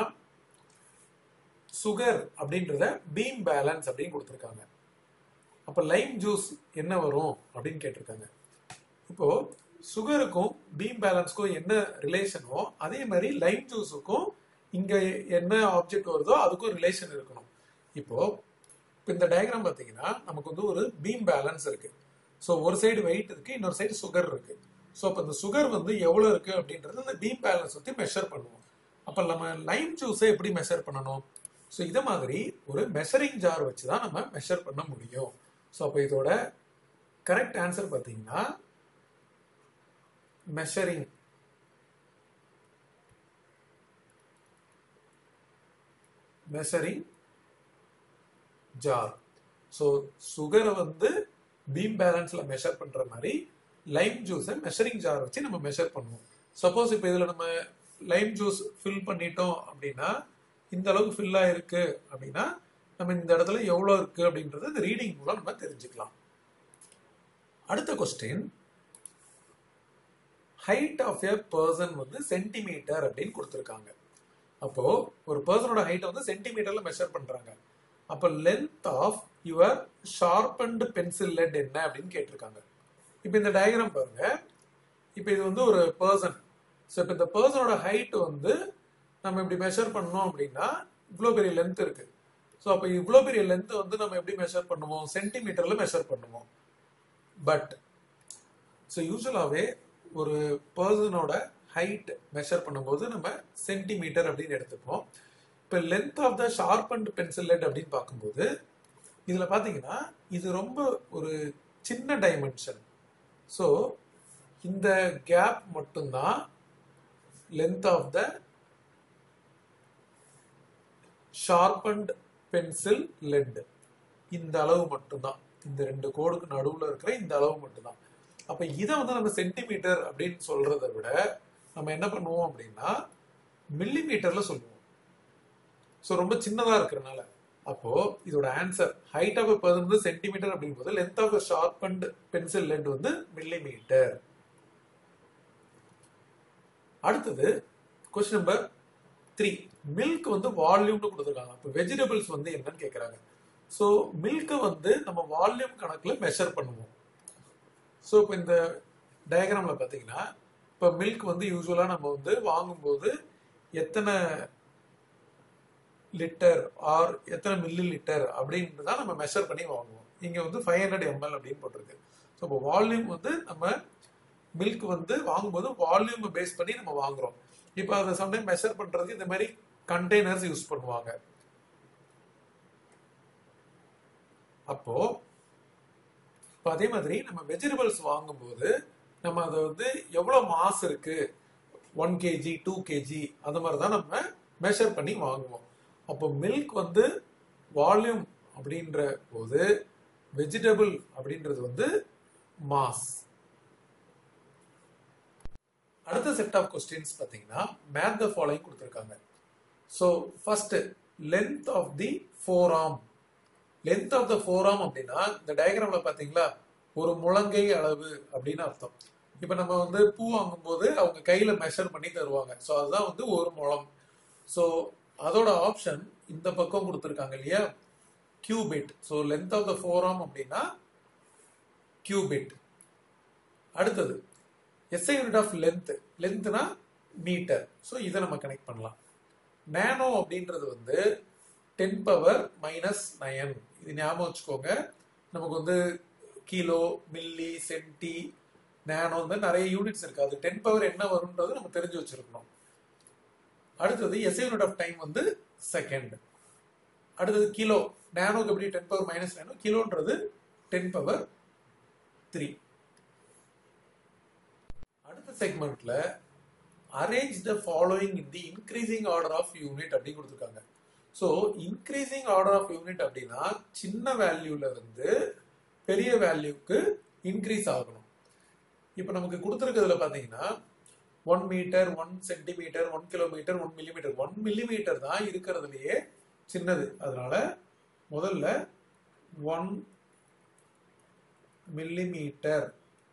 சுகர் அப்படின்றத பீம் பேலன்ஸ் அப்படின்னு கொடுத்துருக்காங்க அப்ப லைம் ஜூஸ் என்ன வரும் அப்படின்னு கேட்டிருக்காங்க இப்போ சுகருக்கும் பீம் பேலன்ஸ்க்கும் என்ன ரிலேஷனோ அதே மாதிரி லைம் ஜூஸுக்கும் இங்க என்ன ஆப்ஜெக்ட் வருதோ அதுக்கும் ரிலேஷன் இருக்கணும் இப்போ இப்போ இந்த டயக்ராம் பார்த்தீங்கன்னா நமக்கு வந்து ஒரு பீம் பேலன்ஸ் இருக்கு ஸோ ஒரு சைடு வெயிட் இருக்கு இன்னொரு சைடு சுகர் இருக்கு ஸோ அப்போ இந்த சுகர் வந்து எவ்வளோ இருக்கு அப்படின்றது அந்த பீம் பேலன்ஸ் வச்சு மெஷர் பண்ணுவோம் அப்போ நம்ம லைம் ஜூஸை எப்படி மெஷர் பண்ணணும் ஸோ இதை மாதிரி ஒரு மெஷரிங் ஜார் வச்சு தான் நம்ம மெஷர் பண்ண முடியும் ஸோ அப்போ இதோட கரெக்ட் ஆன்சர் பார்த்தீங்கன்னா மெஷரிங் மெஷரிங் ஜார் ஸோ சுகரை வந்து பீம் பேலன்ஸ்ல மெஷர் பண்ற மாதிரி லைம் ஜூஸை மெஷரிங் ஜார் வச்சு நம்ம மெஷர் பண்ணுவோம் சப்போஸ் இப்போ இதுல நம்ம லைம் ஜூஸ் ஃபில் பண்ணிட்டோம் அப்படின்னா இந்த அளவுக்கு ஃபில் ஆயிருக்கு அப்படின்னா நம்ம இந்த இடத்துல எவ்வளோ இருக்கு அப்படின்றத இந்த ரீடிங் மூலம் நம்ம தெரிஞ்சுக்கலாம் அடுத்த question height of a person வந்து சென்டிமீட்டர் அப்படின்னு கொடுத்துருக்காங்க அப்போ ஒரு பர்சனோட ஹைட்டை வந்து சென்டிமீட்டர்ல மெஷர் பண்றாங்க அப்போ length of your sharpened pencil lead என்ன அப்படின்னு கேட்டிருக்காங்க இப்போ இந்த டயக்ராம் பாருங்க இப்போ இது வந்து ஒரு பர்சன் ஸோ இப்போ இந்த பர்சனோட ஹைட் வந்து நம்ம இப்படி மெஷர் பண்ணோம் அப்படின்னா இவ்வளோ பெரிய லென்த் இருக்கு ஸோ அப்போ இவ்வளோ பெரிய லென்த் வந்து நம்ம எப்படி மெஷர் பண்ணுவோம் சென்டிமீட்டர்ல மெஷர் பண்ணுவோம் பட் ஸோ யூஸ்வலாகவே ஒரு பர்சனோட ஹைட் மெஷர் பண்ணும்போது நம்ம சென்டிமீட்டர் அப்படின்னு எடுத்துப்போம் இப்போ length of the sharpened pencil lead அப்படின்னு பார்க்கும்போது இதில் பார்த்தீங்கன்னா இது ரொம்ப ஒரு சின்ன டைமென்ஷன் ஸோ இந்த கேப் மட்டும்தான் length of the sharpened pencil lead இந்த அளவு மட்டும்தான் இந்த ரெண்டு கோடுக்கு நடுவில் இருக்கிற இந்த அளவு மட்டும்தான் அப்ப இதை வந்து நம்ம சென்டிமீட்டர் அப்படின்னு சொல்றதை விட நம்ம என்ன பண்ணுவோம் அப்படின்னா மில்லி மீட்டர்ல சொல்லுவோம் ஸோ ரொம்ப சின்னதா இருக்கிறனால அப்போ இதோட ஆன்சர் ஹைட் ஆஃப் பர்சன் வந்து சென்டிமீட்டர் அப்படிங்கும்போது length of sharpened pencil lead வந்து மில்லி மீட்டர் அடுத்தது கொஸ்டின் நம்பர் த்ரீ மில்க் வந்து வால்யூம்னு கொடுத்துருக்காங்க அப்போ வெஜிடபிள்ஸ் வந்து என்னன்னு கேட்குறாங்க ஸோ மில்கை வந்து நம்ம வால்யூம் கணக்கில் மெஷர் பண்ணுவோம் ஸோ இப்போ இந்த டயக்ராமில் பார்த்தீங்கன்னா இப்போ மில்க் வந்து யூஸ்வலாக நம்ம வந்து வாங்கும்போது எத்தனை லிட்டர் ஆர் எத்தனை மில்லி லிட்டர் அப்படின்ட்டு தான் நம்ம மெஷர் பண்ணி வாங்குவோம் இங்கே வந்து ஃபைவ் ஹண்ட்ரட் எம்எல் அப்படின்னு போட்டிருக்கு ஸோ இப்போ வால்யூம் வந்து நம்ம மில்க் வந்து வாங்கும்போது வால்யூம் பேஸ் பண்ணி நம்ம வாங்குறோம் இப்போ அதை சம்டைம் மெஷர் பண்ணுறதுக்கு இந்த மாதிரி கண்டெய்னர்ஸ் யூஸ் பண்ணுவாங்க அப்போ இப்போ அதே மாதிரி நம்ம வெஜிடபிள்ஸ் வாங்கும்போது நம்ம அதை வந்து எவ்வளோ மாஸ் இருக்கு ஒன் கேஜி டூ கேஜி அந்த மாதிரி தான் நம்ம மெஷர் பண்ணி வாங்குவோம் அப்போ மில்க் வந்து வால்யூம் அப்படின்ற போது வெஜிடபிள் அப்படின்றது வந்து மாஸ் அடுத்த செட் ஆஃப் கொஸ்டின்ஸ் பார்த்தீங்கன்னா மேத் த ஃபாலோயிங் கொடுத்துருக்காங்க so first length of the forearm length of the forearm அப்படின்னா இந்த டயக்ராம்ல பாத்தீங்களா ஒரு முழங்கை அளவு அப்படின்னு அர்த்தம் இப்போ நம்ம வந்து பூ வாங்கும்போது அவங்க கையில மெஷர் பண்ணி தருவாங்க ஸோ அதுதான் வந்து ஒரு முழம் ஸோ அதோட ஆப்ஷன் இந்த பக்கம் கொடுத்துருக்காங்க இல்லையா cubit so length of the forearm அப்படின்னா கியூபிட் அடுத்தது எஸ்ஐ யூனிட் ஆஃப் லென்த் லென்த்னா மீட்டர் ஸோ இதை நம்ம கனெக்ட் பண்ணலாம் நேனோ அப்படின்றது வந்து டென் பவர் மைனஸ் நயன் இது ஞாபகம் வச்சுக்கோங்க நமக்கு வந்து கிலோ மில்லி சென்டி நேனோ வந்து நிறைய யூனிட்ஸ் இருக்கு அது டென் பவர் என்ன வரும்ன்றது நம்ம தெரிஞ்சு வச்சிருக்கணும் அடுத்தது எஸ்ஐ யூனிட் ஆஃப் டைம் வந்து செகண்ட் அடுத்தது கிலோ நேனோக்கு எப்படி டென் பவர் மைனஸ் நேனோ கிலோன்றது டென் பவர் த்ரீ அடுத்த செக்மெண்ட்ல arrange the following in the increasing order of unit அப்படின்னு கொடுத்துருக்காங்க so increasing order of unit அப்படின்னா சின்ன வேல்யூல இருந்து பெரிய வேல்யூக்கு இன்க்ரீஸ் ஆகணும் இப்போ நமக்கு கொடுத்துருக்கிறதுல பார்த்தீங்கன்னா one metre one centimetre one kilometre one millimetre one millimetre தான் இருக்கிறதுலையே சின்னது அதனால முதல்ல ஒன் மில்லிமீட்டர்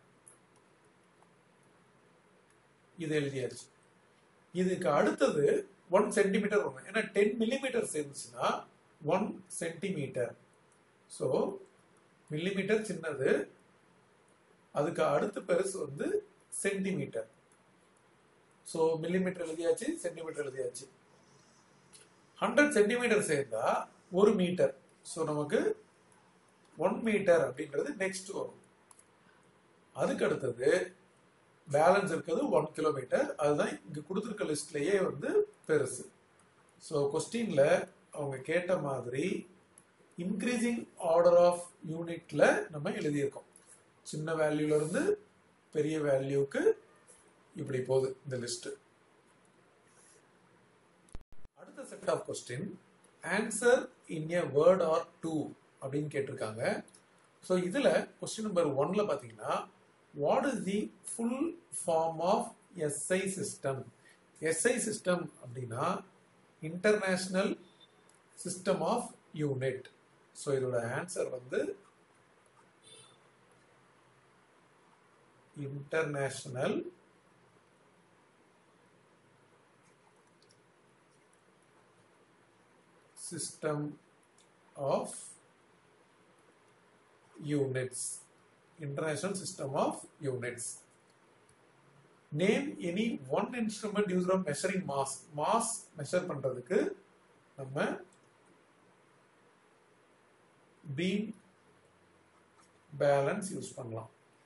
இது எழுதியாச்சு இதுக்கு அடுத்தது ஒன் சென்டிமீட்டர் வரும் ஏன்னா டென் மில்லிமீட்டர் சேர்ந்துச்சுன்னா ஒன் சென்டிமீட்டர் ஸோ மில்லிமீட்டர் சின்னது அதுக்கு அடுத்த பெருசு வந்து சென்டிமீட்டர் ஸோ மில்லிமீட்டர் எழுதியாச்சு சென்டிமீட்டர் எழுதியாச்சு ஹண்ட்ரட் சென்டிமீட்டர் சேர்ந்தா ஒரு மீட்டர் ஸோ நமக்கு ஒன் மீட்டர் அப்படின்றது நெக்ஸ்ட் வரும் அதுக்கு அடுத்தது பேலன்ஸ் இருக்கிறது ஒன் கிலோமீட்டர் அதுதான் இங்க கொடுத்துருக்க லிஸ்ட்லயே வந்து பெருசு ஸோ கொஸ்டின்ல அவங்க கேட்ட மாதிரி இன்க்ரீசிங் ஆர்டர் ஆஃப் யூனிட்ல நம்ம எழுதியிருக்கோம் சின்ன வேல்யூல இருந்து பெரிய வேல்யூக்கு இப்படி போகுது இந்த லிஸ்ட் அடுத்த set of question answer in a word or two அப்படின்னு கேட்டிருக்காங்க ஸோ இதில் கொஸ்டின் நம்பர் ஒன்ல பார்த்தீங்கன்னா what is the full form of SI system SI system அப்படின்னா international system of unit so இதோட ஆன்சர் வந்து international system of units international system of units name any one instrument use of measuring mass mass measure பண்றதுக்கு நம்ம beam balance use பண்ணலாம்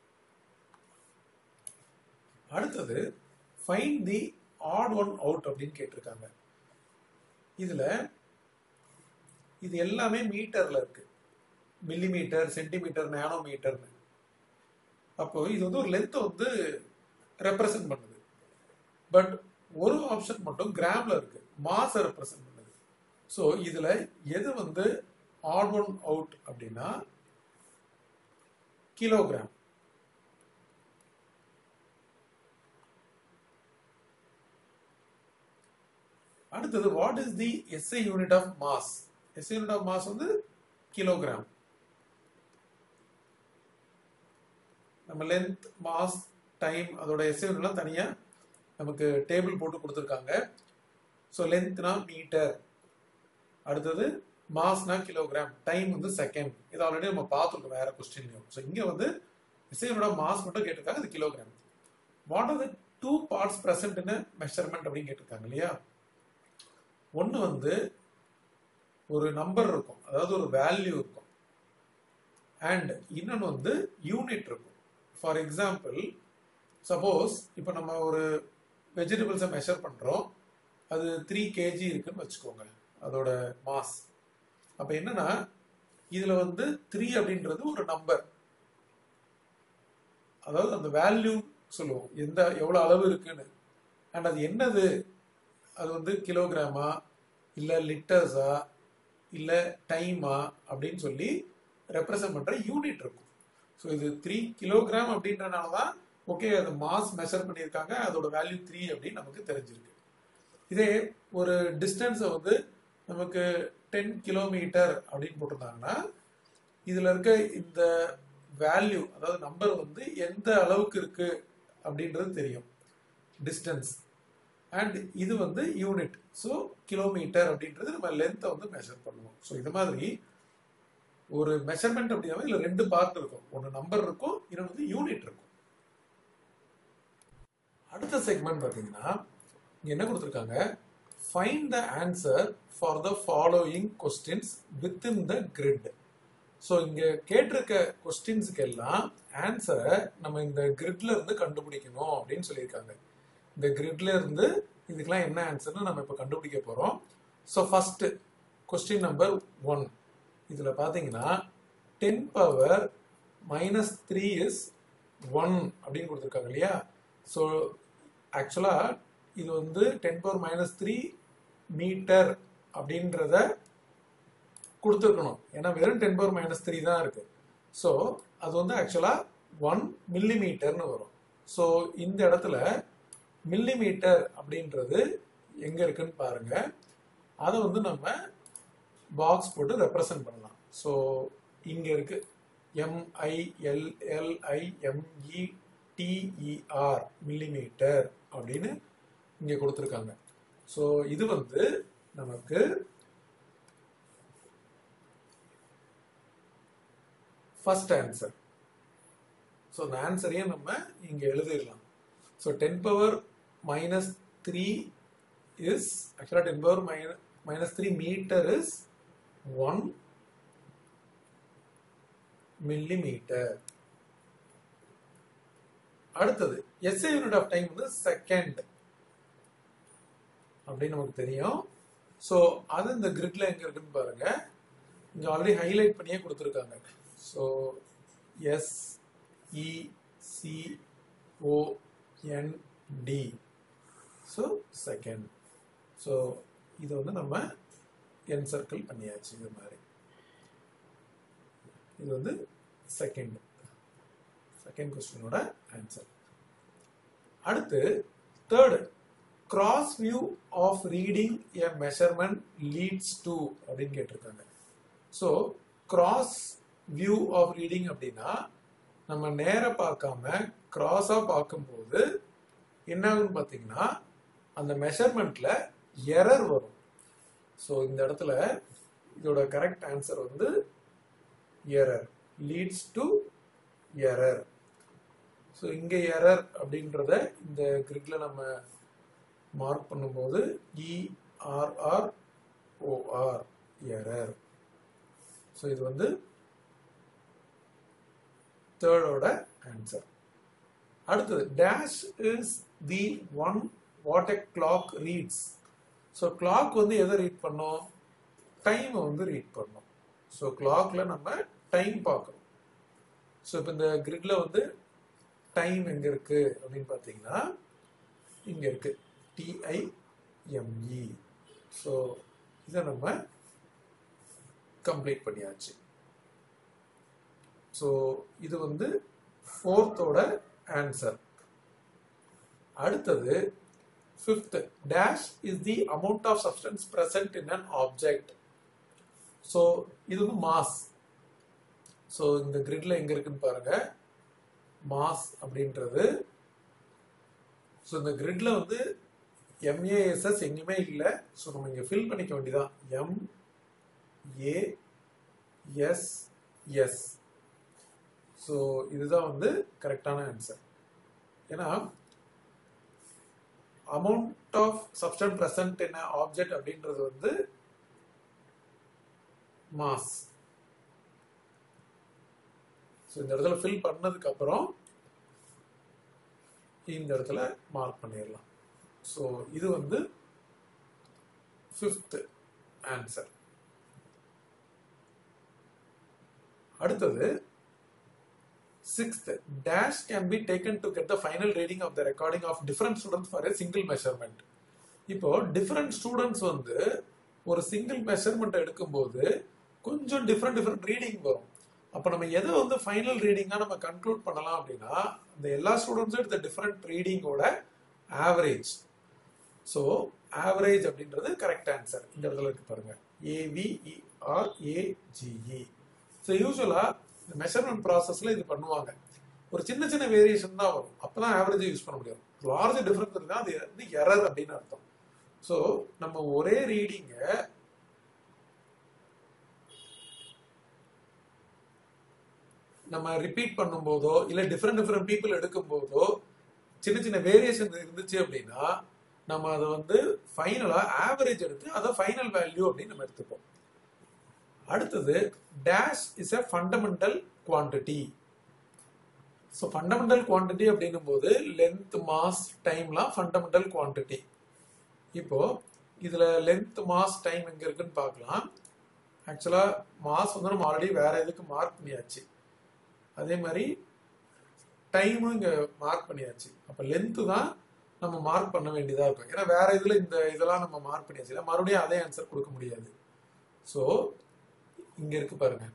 அடுத்தது find the odd one out அப்படின்னு கேட்டிருக்காங்க இதுல இது எல்லாமே மீட்டர்ல இருக்கு மில்லி மீட்டர் சென்டிமீட்டர் நேனோ மீட்டர்னு அப்போ இது வந்து ஒரு லென்த் வந்து ரெப்ரசன்ட் பண்ணுது பட் ஒரு ஆப்ஷன் மட்டும் கிராம்ல இருக்கு மாச ரெப்ரசன்ட் பண்ணுது ஸோ இதுல எது வந்து ஆட் ஒன் அவுட் அப்படின்னா கிலோகிராம் அடுத்தது what is the SI unit of mass SI unit of mass வந்து கிலோகிராம் நம்ம லென்த் மாஸ் டைம் அதோட எஸ்ஐ யூனிட்லாம் தனியா நமக்கு டேபிள் போட்டு கொடுத்துருக்காங்க ஸோ லென்த்னா மீட்டர் அடுத்தது மாஸ்னா கிலோகிராம் டைம் வந்து செகண்ட் இது ஆல்ரெடி நம்ம பார்த்துருக்கோம் வேற கொஸ்டின்லையும் ஸோ இங்கே வந்து எஸ்ஐயோட மாஸ் மட்டும் கேட்டிருக்காங்க அது kilogram what are the two parts present in measurement அப்படின்னு கேட்டிருக்காங்க இல்லையா ஒன்று வந்து ஒரு நம்பர் இருக்கும் அதாவது ஒரு வேல்யூ இருக்கும் அண்ட் இன்னொன்று வந்து யூனிட் இருக்கும் ஃபார் எக்ஸாம்பிள் சப்போஸ் இப்போ நம்ம ஒரு வெஜிடபிள்ஸை மெஷர் பண்ணுறோம் அது த்ரீ கேஜி இருக்குன்னு வச்சுக்கோங்க அதோட மாஸ் அப்போ என்னன்னா இதில் வந்து த்ரீ அப்படின்றது ஒரு நம்பர் அதாவது அந்த வேல்யூ சொல்லுவோம் எந்த எவ்வளோ அளவு இருக்குன்னு அண்ட் அது என்னது அது வந்து கிலோகிராமா இல்லை லிட்டர்ஸா இல்லை டைமா அப்படின்னு சொல்லி ரெப்ரசன்ட் பண்ணுற யூனிட் இருக்கும் ஸோ இது த்ரீ கிலோகிராம் அப்படின்றனால தான் ஓகே அது மாஸ் மெஷர் பண்ணியிருக்காங்க அதோட வேல்யூ த்ரீ அப்படின்னு நமக்கு தெரிஞ்சிருக்கு இதே ஒரு டிஸ்டன்ஸை வந்து நமக்கு டென் கிலோமீட்டர் அப்படின்னு போட்டிருந்தாங்கன்னா இதில் இருக்க இந்த வேல்யூ அதாவது நம்பர் வந்து எந்த அளவுக்கு இருக்கு அப்படின்றது தெரியும் டிஸ்டன்ஸ் அண்ட் இது வந்து யூனிட் ஸோ கிலோமீட்டர் அப்படின்றது நம்ம லென்த்தை வந்து மெஷர் பண்ணுவோம் ஸோ இது மாதிரி ஒரு மெஷர்மெண்ட் அப்படின்னா இல்லை ரெண்டு பார்ட் இருக்கும் ஒன்று நம்பர் இருக்கும் இன்னொன்று வந்து யூனிட் இருக்கும் அடுத்த செக்மெண்ட் பார்த்தீங்கன்னா இங்க என்ன கொடுத்துருக்காங்க find the answer for the following questions within the grid so இங்க கேட்டிருக்க கொஸ்டின்ஸுக்கு எல்லாம் ஆன்சரை நம்ம இந்த கிரிட்ல இருந்து கண்டுபிடிக்கணும் அப்படின்னு சொல்லியிருக்காங்க இந்த கிரிட்ல இருந்து இதுக்கெல்லாம் என்ன ஆன்சர்னு நம்ம இப்போ கண்டுபிடிக்க போறோம் so first question number one இதுல பாத்தீங்கன்னா ten power minus three is one அப்படின்னு கொடுத்துருக்காங்க இல்லையா ஸோ ஆக்சுவலா இது வந்து ten power minus three metre அப்படின்றத கொடுத்துருக்கணும் ஏன்னா வெறும் டென் பவர் மைனஸ் த்ரீ தான் இருக்கு ஸோ அது வந்து ஆக்சுவலா ஒன் மில்லி மீட்டர்னு வரும் ஸோ இந்த இடத்துல மில்லி மீட்டர் அப்படின்றது எங்க இருக்குன்னு பாருங்க அதை வந்து நம்ம பாக்ஸ் போட்டு ரெப்ரசன்ட் பண்ணலாம் ஸோ இங்க இருக்கு எம்ஐஎல்எல்ஐ எம்இ டிஇஆர் மில்லிமீட்டர் அப்படின்னு இங்க கொடுத்துருக்காங்க ஸோ இது வந்து நமக்கு ஃபர்ஸ்ட் ஆன்சர் ஸோ அந்த ஆன்சரையும் நம்ம இங்க எழுதிடலாம் so ten power minus three is ஆக்சுவலாக ten power minus minus three metre is one millimetre அடுத்தது எஸ்ஐ யூனிட் ஆஃப் டைம் வந்து செகண்ட் அப்படின்னு நமக்கு தெரியும் ஸோ அது இந்த கிரிட்ல எங்க இருக்குன்னு பாருங்க இங்க ஆல்ரெடி ஹைலைட் பண்ணியே கொடுத்துருக்காங்க so S E C O N D so second so இது வந்து நம்ம என் சர்க்கிள் பண்ணியாச்சு இது மாதிரி இது வந்து செகண்ட் செகண்ட் கொஸ்டினோட ஆன்சர் அடுத்து third cross view of reading a measurement leads to அப்படின்னு கேட்டிருக்காங்க ஸோ கிராஸ் வியூ ஆஃப் ரீடிங் அப்படின்னா நம்ம நேர பார்க்காம கிராஸா பார்க்கும்போது என்ன ஆகுன்னு பார்த்தீங்கன்னா அந்த மெஷர்மெண்ட்ல எரர் வரும் ஸோ இந்த இடத்துல இதோட கரெக்ட் ஆன்சர் வந்து error leads to error so இங்கே எரர் அப்படின்றத இந்த கிரிட்ல நம்ம மார்க் பண்ணும்போது இஆர்ஆர் ஓஆர் எரர் ஸோ இது வந்து தேர்டோட ஆன்சர் அடுத்தது dash is the one what a clock reads so clock வந்து எதை ரீட் பண்ணோம் டைமை வந்து ரீட் பண்ணோம் ஸோ கிளாக்ல நம்ம டைம் பார்க்குறோம் ஸோ இப்போ இந்த கிரிட்ல வந்து டைம் எங்க இருக்கு அப்படின்னு பார்த்தீங்கன்னா இங்க இருக்கு டிஐஎம்இ ஸோ இதை நம்ம கம்ப்ளீட் பண்ணியாச்சு ஸோ இது வந்து ஃபோர்த்தோட ஆன்சர் அடுத்தது fifth dash is the amount of substance present in an object so இது வந்து மாஸ் ஸோ இந்த கிரிட்ல எங்க இருக்குன்னு பாருங்க மாஸ் அப்படின்றது ஸோ இந்த கிரிட்ல வந்து எம்ஏஎஸ்எஸ் எங்கேயுமே இல்லை ஸோ நம்ம இங்கே ஃபில் பண்ணிக்க வேண்டியதான் M A S S so இதுதான் வந்து கரெக்டான ஆன்சர் ஏன்னா amount of substance present in object அப்படின்றது வந்து மாஸ் ஸோ இந்த இடத்துல ஃபில் பண்ணதுக்கு அப்புறம் இந்த இடத்துல மார்க் பண்ணிடலாம் ஸோ இது வந்து ஃபிஃப்த் ஆன்சர் அடுத்தது sixth dash can be taken to get the final reading of the recording of different students for a single measurement இப்போ டிஃபரெண்ட் ஸ்டூடெண்ட்ஸ் வந்து ஒரு சிங்கிள் மெஷர்மெண்ட் எடுக்கும்போது கொஞ்சம் டிஃப்ரெண்ட் டிஃப்ரெண்ட் ரீடிங் வரும் அப்போ நம்ம எதை வந்து ஃபைனல் ரீடிங்காக நம்ம கன்க்ளூட் பண்ணலாம் அப்படின்னா இந்த எல்லா ஸ்டூடெண்ட்ஸும் எடுத்த டிஃப்ரெண்ட் ரீடிங்கோட ஆவரேஜ் ஸோ ஆவரேஜ் அப்படின்றது கரெக்ட் ஆன்சர் இந்த இடத்துல இருக்கு பாருங்க ஏவிஇஆர் ஏஜிஇ ஸோ யூஸ்வலாக இந்த மெஷர்மெண்ட் ப்ராசஸில் இது பண்ணுவாங்க ஒரு சின்ன சின்ன வேரியேஷன் தான் வரும் அப்போ தான் ஆவரேஜை யூஸ் பண்ண முடியும் லார்ஜ் டிஃப்ரென்ஸ் இருந்தால் அது வந்து எரர் அப்படின்னு அர்த்தம் ஸோ நம்ம ஒரே ரீடிங்கை நம்ம ரிப்பீட் பண்ணும்போதோ இல்லை டிஃப்ரெண்ட் டிஃப்ரெண்ட் பீப்புள் எடுக்கும் போதோ சின்ன சின்ன வேரியேஷன் இருந்துச்சு அப்படின்னா நம்ம அதை வந்து ஃபைனலா ஆவரேஜ் எடுத்து அதை ஃபைனல் வேல்யூ அப்படின்னு நம்ம எடுத்துப்போம் அடுத்தது dash is a fundamental quantity so fundamental quantity அப்படின்னும் போது லென்த் மாஸ் டைம்லாம் ஃபண்டமெண்டல் குவான்டிட்டி இப்போ இதுல லென்த் மாஸ் டைம் எங்க இருக்குன்னு பார்க்கலாம் ஆக்சுவலா மாஸ் வந்து நம்ம ஆல்ரெடி வேற எதுக்கு மார்க் பண்ணியாச்சு அதே மாதிரி டைமும் இங்க மார்க் பண்ணியாச்சு அப்ப லென்த்து தான் நம்ம மார்க் பண்ண வேண்டியதா இருக்கும் ஏன்னா வேற இதுல இந்த இதெல்லாம் நம்ம மார்க் பண்ணியாச்சு இல்ல மறுபடியும் அதே ஆன்சர் கொடுக்க முடியாது ஸோ இங்க இருக்கு பாருங்க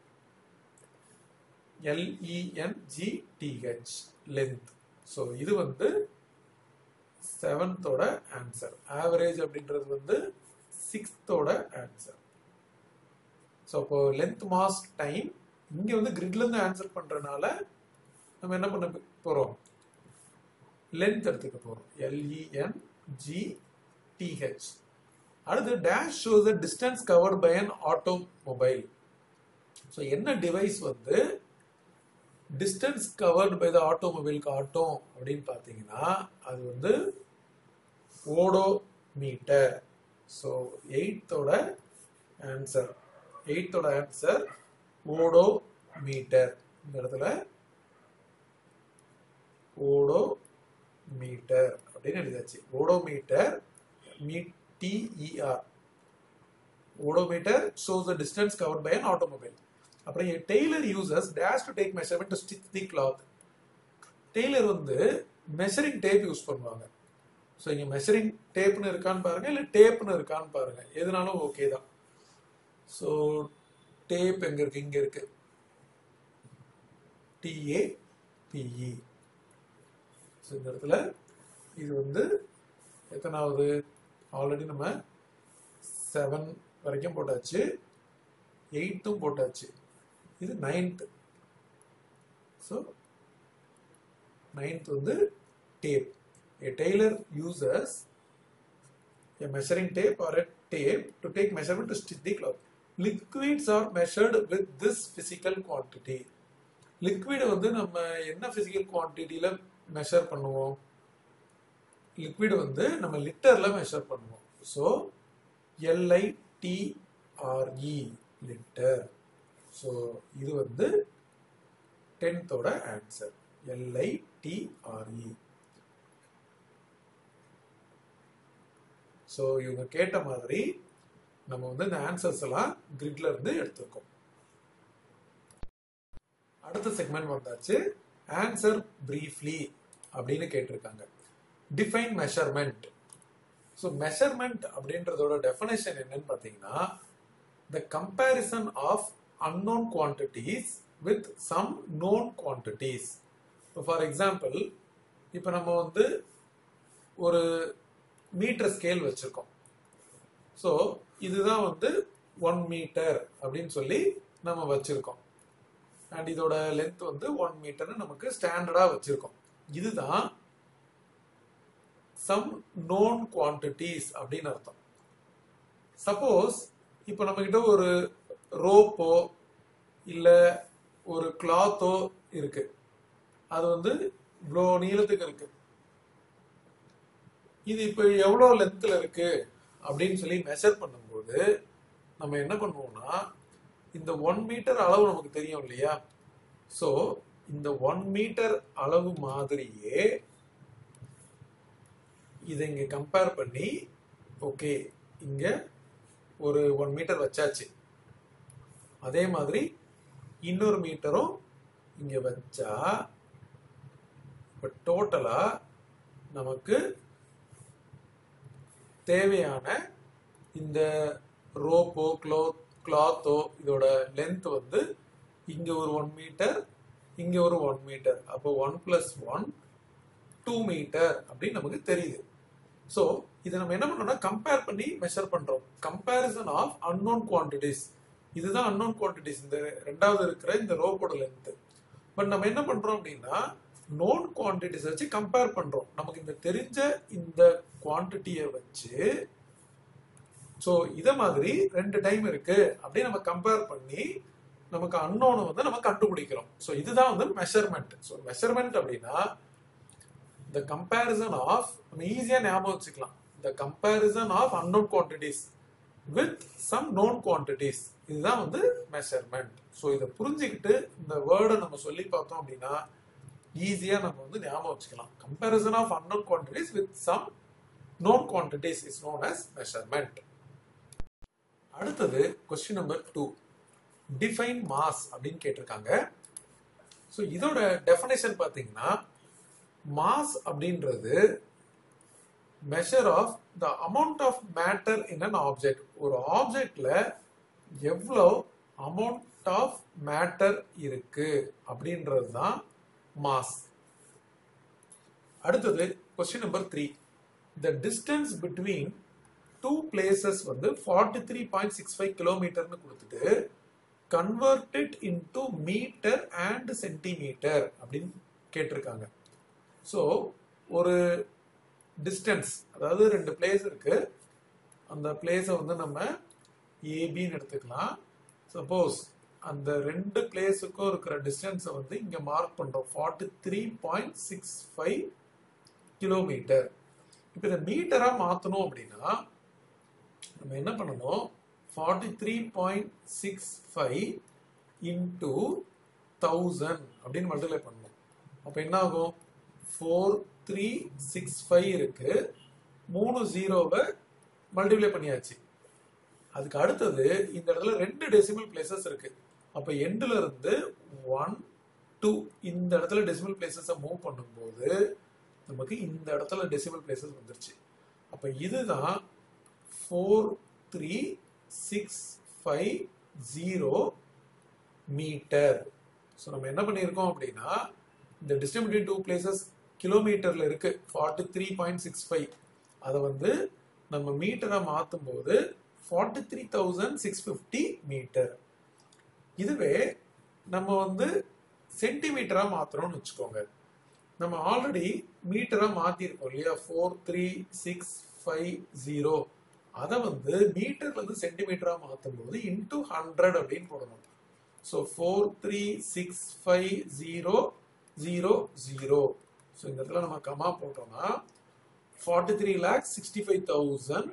எல்இஎன்ஜிடிஹெச் லென்த் ஸோ இது வந்து செவன்த்தோட ஆன்சர் ஆவரேஜ் அப்படின்றது வந்து சிக்ஸ்த்தோட ஆன்சர் ஸோ அப்போ லென்த் மாஸ் டைம் இங்க வந்து கிரிட்ல இருந்து ஆன்சர் பண்றதுனால நம்ம என்ன பண்ண போறோம் லென்த் எடுத்துக்க போறோம் எல்இஎன் ஜி டிஹெச் அடுத்து dash shows the distance covered by an automobile so என்ன டிவைஸ் வந்து distance covered by the automobile காட்டும் அப்படின்னு பார்த்தீங்கன்னா அது வந்து ஓடோ மீட்டர் ஸோ எயித்தோட ஆன்சர் எயித்தோட ஆன்சர் ஓடோ மீட்டர் இந்த இடத்துல ஓடோ மீட்டர் அப்படின்னு எழுதியாச்சு odometer T E R odometer shows the distance covered by an automobile அப்புறம் டெய்லர் யூசர்ஸ் dash to take measurement to stitch the cloth tailor வந்து மெஷரிங் டேப் யூஸ் பண்ணுவாங்க ஸோ இங்கே மெஷரிங் டேப்னு இருக்கான்னு பாருங்க இல்லை டேப்னு இருக்கான்னு பாருங்க எதுனாலும் ஓகே தான் ஸோ டேப் எங்க இருக்கு இங்க இருக்கு டிஏ பிஇ ஸோ இந்த இடத்துல இது வந்து எத்தனாவது ஆல்ரெடி நம்ம செவன் வரைக்கும் போட்டாச்சு எயிட்டும் போட்டாச்சு இது நைன்த் ஸோ நைன்த் வந்து tape a tailor uses a measuring tape or a tape to take measurement to stitch the cloth liquids are measured with this physical quantity liquid வந்து நம்ம என்ன physical quantityல மெஷர் பண்ணுவோம் liquid வந்து நம்ம லிட்டர்ல measure பண்ணுவோம் so L I T R E litre so இது வந்து டென்த்தோட ஆன்சர் எல்ஐ டிஆர்இ ஸோ இவங்க கேட்ட மாதிரி நம்ம வந்து இந்த ஆன்சர்ஸ் எல்லாம் கிரிட்ல இருந்து எடுத்திருக்கோம் அடுத்த செக்மெண்ட் வந்தாச்சு ஆன்சர் பிரீஃப்லி அப்படின்னு கேட்டிருக்காங்க டிஃபைன் மெஷர்மெண்ட் ஸோ மெஷர்மெண்ட் அப்படின்றதோட டெஃபினேஷன் என்னன்னு பார்த்தீங்கன்னா the comparison of unknown quantities with some known quantities for example இப்போ நம்ம வந்து ஒரு மீட்டர் ஸ்கேல் வச்சிருக்கோம் ஸோ இதுதான் வந்து ஒன் மீட்டர் அப்படின்னு சொல்லி நம்ம வச்சிருக்கோம் அண்ட் இதோட லென்த் வந்து ஒன் மீட்டர்னு நமக்கு ஸ்டாண்டர்டா வச்சிருக்கோம் இதுதான் சம் நோன் குவான்டிட்டிஸ் அப்படின்னு அர்த்தம் சப்போஸ் இப்போ நம்ம கிட்ட ஒரு ரோப்போ இல்ல ஒரு கிளாத்தோ இருக்கு அது வந்து இவ்வளோ நீளத்துக்கு இருக்கு இது இப்போ எவ்வளோ லென்த்தில் இருக்கு அப்படின்னு சொல்லி மெஷர் பண்ணும்போது நம்ம என்ன பண்ணுவோம்னா இந்த ஒன் மீட்டர் அளவு நமக்கு தெரியும் இல்லையா ஸோ இந்த ஒன் மீட்டர் அளவு மாதிரியே இதை இங்க கம்பேர் பண்ணி ஓகே இங்க ஒரு ஒன் மீட்டர் வச்சாச்சு அதே மாதிரி இன்னொரு மீட்டரும் இங்க வச்சா இப்ப டோட்டலா நமக்கு தேவையான இந்த ரோப்போ க்ளோ கிளாத்தோ இதோட லென்த் வந்து இங்க ஒரு ஒன் மீட்டர் இங்க ஒரு ஒன் மீட்டர் அப்போ one plus one two metre அப்படின்னு நமக்கு தெரியுது ஸோ இதை நம்ம என்ன பண்ணோம்னா கம்பேர் பண்ணி மெஷர் பண்றோம் கம்பேரிசன் ஆஃப் அன்னோன் குவான்டிட்டிஸ் இதுதான் அன்னோன் குவான்டிட்டிஸ் இந்த ரெண்டாவது இருக்கிற இந்த ரோப்போட லென்த் பட் நம்ம என்ன பண்றோம் அப்படின்னா நோன் குவான்டிட்டிஸ் வச்சு கம்பேர் பண்றோம் நமக்கு இந்த தெரிஞ்ச இந்த குவான்டிட்டியை வச்சு ஸோ இத மாதிரி ரெண்டு டைம் இருக்கு அப்படின்னு நம்ம கம்பேர் பண்ணி நமக்கு அன்னோனை வந்து நம்ம கண்டுபிடிக்கிறோம் ஸோ இதுதான் வந்து மெஷர்மெண்ட் ஸோ மெஷர்மெண்ட் அப்படின்னா the comparison of நம்ம ஈஸியா ஞாபகம் வச்சுக்கலாம் the comparison of unknown quantities with some known quantities இதுதான் வந்து மெஷர்மெண்ட் ஸோ இதை புரிஞ்சுக்கிட்டு இந்த வேர்டை நம்ம சொல்லி பார்த்தோம் அப்படின்னா ஈஸியா நம்ம வந்து ஞாபகம் வச்சுக்கலாம் comparison of unknown quantities with some known quantities is known as measurement அடுத்தது question number two define mass அப்படின்னு கேட்டிருக்காங்க ஸோ இதோட டெஃபினேஷன் பார்த்தீங்கன்னா மாஸ் அப்படின்றது measure of the amount of matter in an object ஒரு ஆப்ஜெக்ட்ல எவ்வளோ அமௌண்ட் ஆஃப் மேட்டர் இருக்கு அப்படின்றது தான் மாஸ் அடுத்தது question number three the distance between two places வந்து forty three point six five கிலோமீட்டர்னு கொடுத்துட்டு converted into metre and centimetre அப்படின்னு கேட்டிருக்காங்க ஸோ ஒரு டிஸ்டன்ஸ் அதாவது ரெண்டு பிளேஸ் இருக்கு அந்த பிளேஸை வந்து நம்ம ஏபின்னு எடுத்துக்கலாம் சப்போஸ் அந்த ரெண்டு பிளேஸுக்கும் இருக்கிற டிஸ்டன்ஸை வந்து இங்க மார்க் பண்றோம் forty three point six five kilometre இப்போ இதை மீட்டரா மாத்தணும் அப்படின்னா நம்ம என்ன பண்ணணும் forty three point six five into thousand அப்படின்னு மல்டிப்ளை பண்ணணும் அப்போ என்ன ஆகும் ஃபோர் த்ரீ சிக்ஸ் ஃபைவ் இருக்கு மூணு ஜீரோவை மல்டிப்ளை பண்ணியாச்சு அதுக்கு அடுத்தது இந்த இடத்துல ரெண்டு டெசிமல் பிளேசஸ் இருக்கு அப்ப எண்ட்ல இருந்து ஒன் டூ இந்த இடத்துல டெசிமல் பிளேசஸை மூவ் பண்ணும்போது நமக்கு இந்த இடத்துல டெசிமல் பிளேசஸ் வந்துருச்சு அப்ப இதுதான் four three six five zero metre so நம்ம என்ன பண்ணியிருக்கோம் அப்படின்னா இந்த டிஸ்டன்ஸ் பிட்வீன் டூ பிளேசஸ் கிலோமீட்டர்ல இருக்கு forty three point six five அதை வந்து நம்ம மீட்டரை மாற்றும் போது forty three thousand six fifty metre இதுவே நம்ம வந்து சென்டிமீட்டரா மாத்துறோம்னு வச்சுக்கோங்க நம்ம ஆல்ரெடி மீட்டரா மாத்திருக்கோம் இல்லையா four three six five zero அதை வந்து மீட்டர்ல இருந்து சென்டிமீட்டரா மாற்றும் போது இன்டூ ஹண்ட்ரட் அப்படின்னு போடணும் so four three six five zero zero zero so இந்த இடத்துல நம்ம கமா போட்டோம்னா forty three lakh sixty five thousand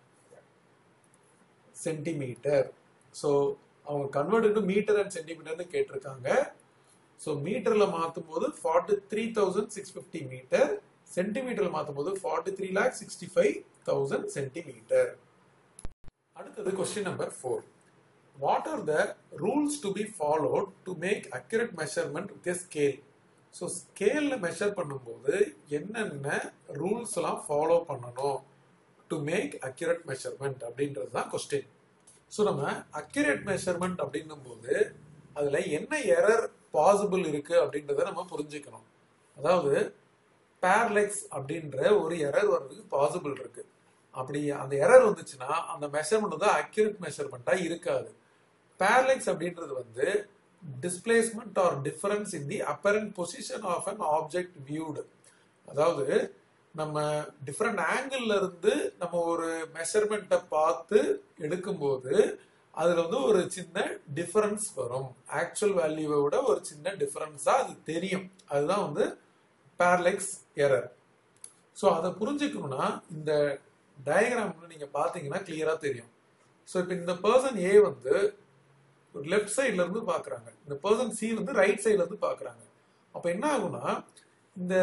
centimetre so அவங்க கன்வெர்ட் டு மீட்டர் அண்ட் சென்டிமீட்டர்னு கேட்டிருக்காங்க ஸோ மீட்டர்ல மாற்றும் போது forty three thousand six fifty metre சென்டிமீட்டர்ல மாற்றும் போது forty three lakh sixty five thousand centimetre அடுத்தது question number four what are the rules to be followed to make accurate measurement with a scale so ஸ்கேலில் measure பண்ணும்போது என்னென்ன rules எல்லாம் follow பண்ணணும் to make accurate measurement அப்படின்றது தான் question so நம்ம accurate measurement அப்படின்னும் போது அதில் என்ன எரர் பாசிபிள் இருக்கு அப்படின்றத நம்ம புரிஞ்சுக்கணும் அதாவது பேர்லெக்ஸ் அப்படின்ற ஒரு எரர் வர்றதுக்கு பாசிபிள் இருக்கு அப்படி அந்த எரர் வந்துச்சுன்னா அந்த மெஷர்மெண்ட் வந்து அக்யூரேட் மெஷர்மெண்ட்டா இருக்காது பேர்லெக்ஸ் அப்படின்றது வந்து displacement or difference in the apparent position of an object viewed அதாவது நம்ம டிஃப்ரெண்ட் ஆங்கிள் இருந்து நம்ம ஒரு மெஷர்மெண்ட்டை பார்த்து எடுக்கும்போது அதுல வந்து ஒரு சின்ன டிஃபரன்ஸ் வரும் ஆக்சுவல் வேல்யூவை விட ஒரு சின்ன டிஃபரன்ஸா அது தெரியும் அதுதான் வந்து பேர்லெக்ஸ் எரர் ஸோ அதை புரிஞ்சுக்கணும்னா இந்த டயக்ராம் நீங்க பாத்தீங்கன்னா கிளியரா தெரியும் ஸோ இப்போ இந்த பர்சன் ஏ வந்து லெஃப்ட் சைட்ல இருந்து பாக்குறாங்க இந்த பர்சன் சி வந்து ரைட் சைட்ல இருந்து பாக்குறாங்க அப்ப என்ன ஆகும்னா இந்த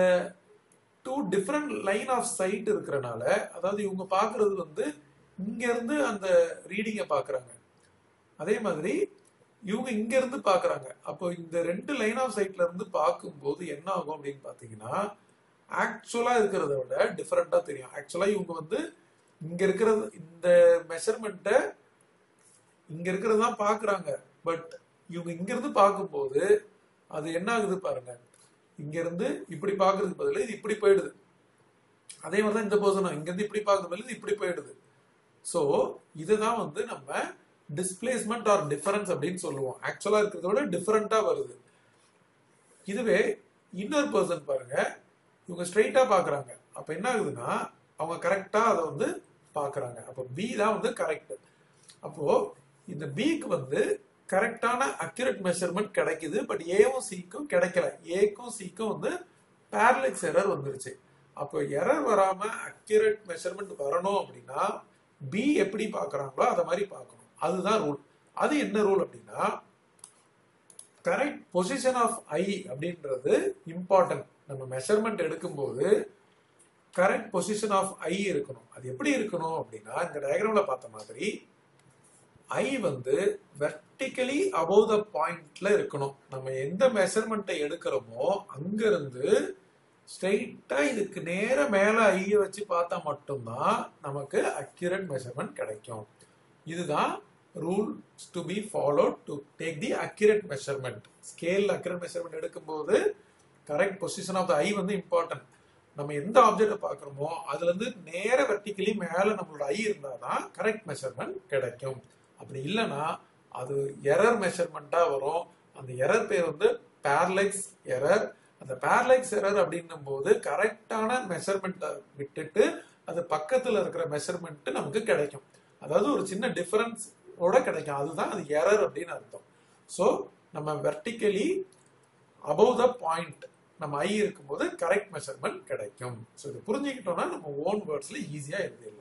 two different line of sight இருக்கிறனால அதாவது இவங்க பாக்குறது வந்து இங்க இருந்து அந்த ரீடிங்கை பாக்குறாங்க அதே மாதிரி இவங்க இங்க இருந்து பாக்குறாங்க அப்போ இந்த ரெண்டு லைன் ஆஃப் சைட்ல இருந்து பார்க்கும்போது என்ன ஆகும் அப்படின்னு பாத்தீங்கன்னா ஆக்சுவலா இருக்கிறத விட டிஃபரெண்டா தெரியும் ஆக்சுவலா இவங்க வந்து இங்க இருக்கிறது இந்த மெஷர்மெண்ட்டை இங்க இருக்கிறது தான் பாக்குறாங்க பட் இவங்க இங்க இருந்து பார்க்கும்போது அது என்ன ஆகுது பாருங்க இங்க இருந்து இப்படி பாக்குறதுக்கு பதிலா இது இப்படி போயிடுது அதே மாதிரி தான் இந்த பர்சனும் இங்க இருந்து இப்படி பார்க்கறது பதிலா இது இப்படி போயிடுது ஸோ இதுதான் வந்து நம்ம டிஸ்பிளேஸ்மெண்ட் ஆர் டிஃபரன்ஸ் அப்படின்னு சொல்லுவோம் ஆக்சுவலா இருக்கிறத விட டிஃபரெண்டா வருது இதுவே இன்னொரு பர்சன் பாருங்க இவங்க ஸ்ட்ரைட்டா பாக்குறாங்க அப்ப என்ன ஆகுதுன்னா அவங்க கரெக்டா அதை வந்து பாக்குறாங்க அப்ப பி தான் வந்து கரெக்ட் அப்போ இந்த பிக்கு வந்து கரெக்டான அக்யூரேட் மெஷர்மெண்ட் கிடைக்குது பட் ஏவும் சிக்கும் கிடைக்கல ஏக்கும் சிக்கும் வந்து பேரலெக்ஸ் எரர் வந்துருச்சு அப்போ எரர் வராம அக்யூரேட் மெஷர்மெண்ட் வரணும் அப்படின்னா பி எப்படி பாக்குறாங்களோ அதை மாதிரி பார்க்கணும் அதுதான் ரூல் அது என்ன ரூல் அப்படின்னா கரெக்ட் பொசிஷன் ஆஃப் ஐ அப்படின்றது இம்பார்ட்டன்ட் நம்ம மெஷர்மெண்ட் எடுக்கும்போது கரெக்ட் பொசிஷன் ஆஃப் ஐ இருக்கணும் அது எப்படி இருக்கணும் அப்படின்னா இந்த டயக்ராம்ல பார்த்த மாதிரி ஐ வந்து வெர்டிக்கலி அபவ் த பாயிண்ட்ல இருக்கணும் நம்ம எந்த மெஷர்மெண்ட்டை எடுக்கிறோமோ அங்க இருந்து ஸ்ட்ரைட்டா இதுக்கு நேர மேல ஐய வச்சு பார்த்தா மட்டும்தான் நமக்கு அக்யூரேட் மெஷர்மெண்ட் கிடைக்கும் இதுதான் rules to be followed to take the accurate measurement scale accurate measurement எடுக்கும்போது correct position of the eye வந்து இம்பார்ட்டன்ட் நம்ம எந்த ஆப்ஜெக்டை பார்க்குறோமோ அதுல இருந்து நேர வெர்டிக்கலி மேல நம்மளோட ஐ இருந்தாதான் கரெக்ட் மெஷர்மெண்ட் கிடைக்கும் அப்படி இல்லைன்னா அது எரர் மெஷர்மெண்ட்டா வரும் அந்த எரர் பேர் வந்து பேர்லெக்ஸ் எரர் அந்த பேர்லெக்ஸ் எரர் அப்படின்னும் போது கரெக்டான மெஷர்மெண்ட்டை விட்டுட்டு அது பக்கத்துல இருக்கிற மெஷர்மெண்ட் நமக்கு கிடைக்கும் அதாவது ஒரு சின்ன டிஃபரன்ஸ் ஓட கிடைக்கும் அதுதான் அது எரர் அப்படின்னு அர்த்தம் ஸோ நம்ம வெர்டிக்கலி அபவ் த பாயிண்ட் நம்ம ஐ இருக்கும்போது கரெக்ட் மெஷர்மெண்ட் கிடைக்கும் ஸோ இது புரிஞ்சுக்கிட்டோம்னா நம்ம ஓன் வேர்ட்ஸ்ல ஈஸியா எழுதிடலாம்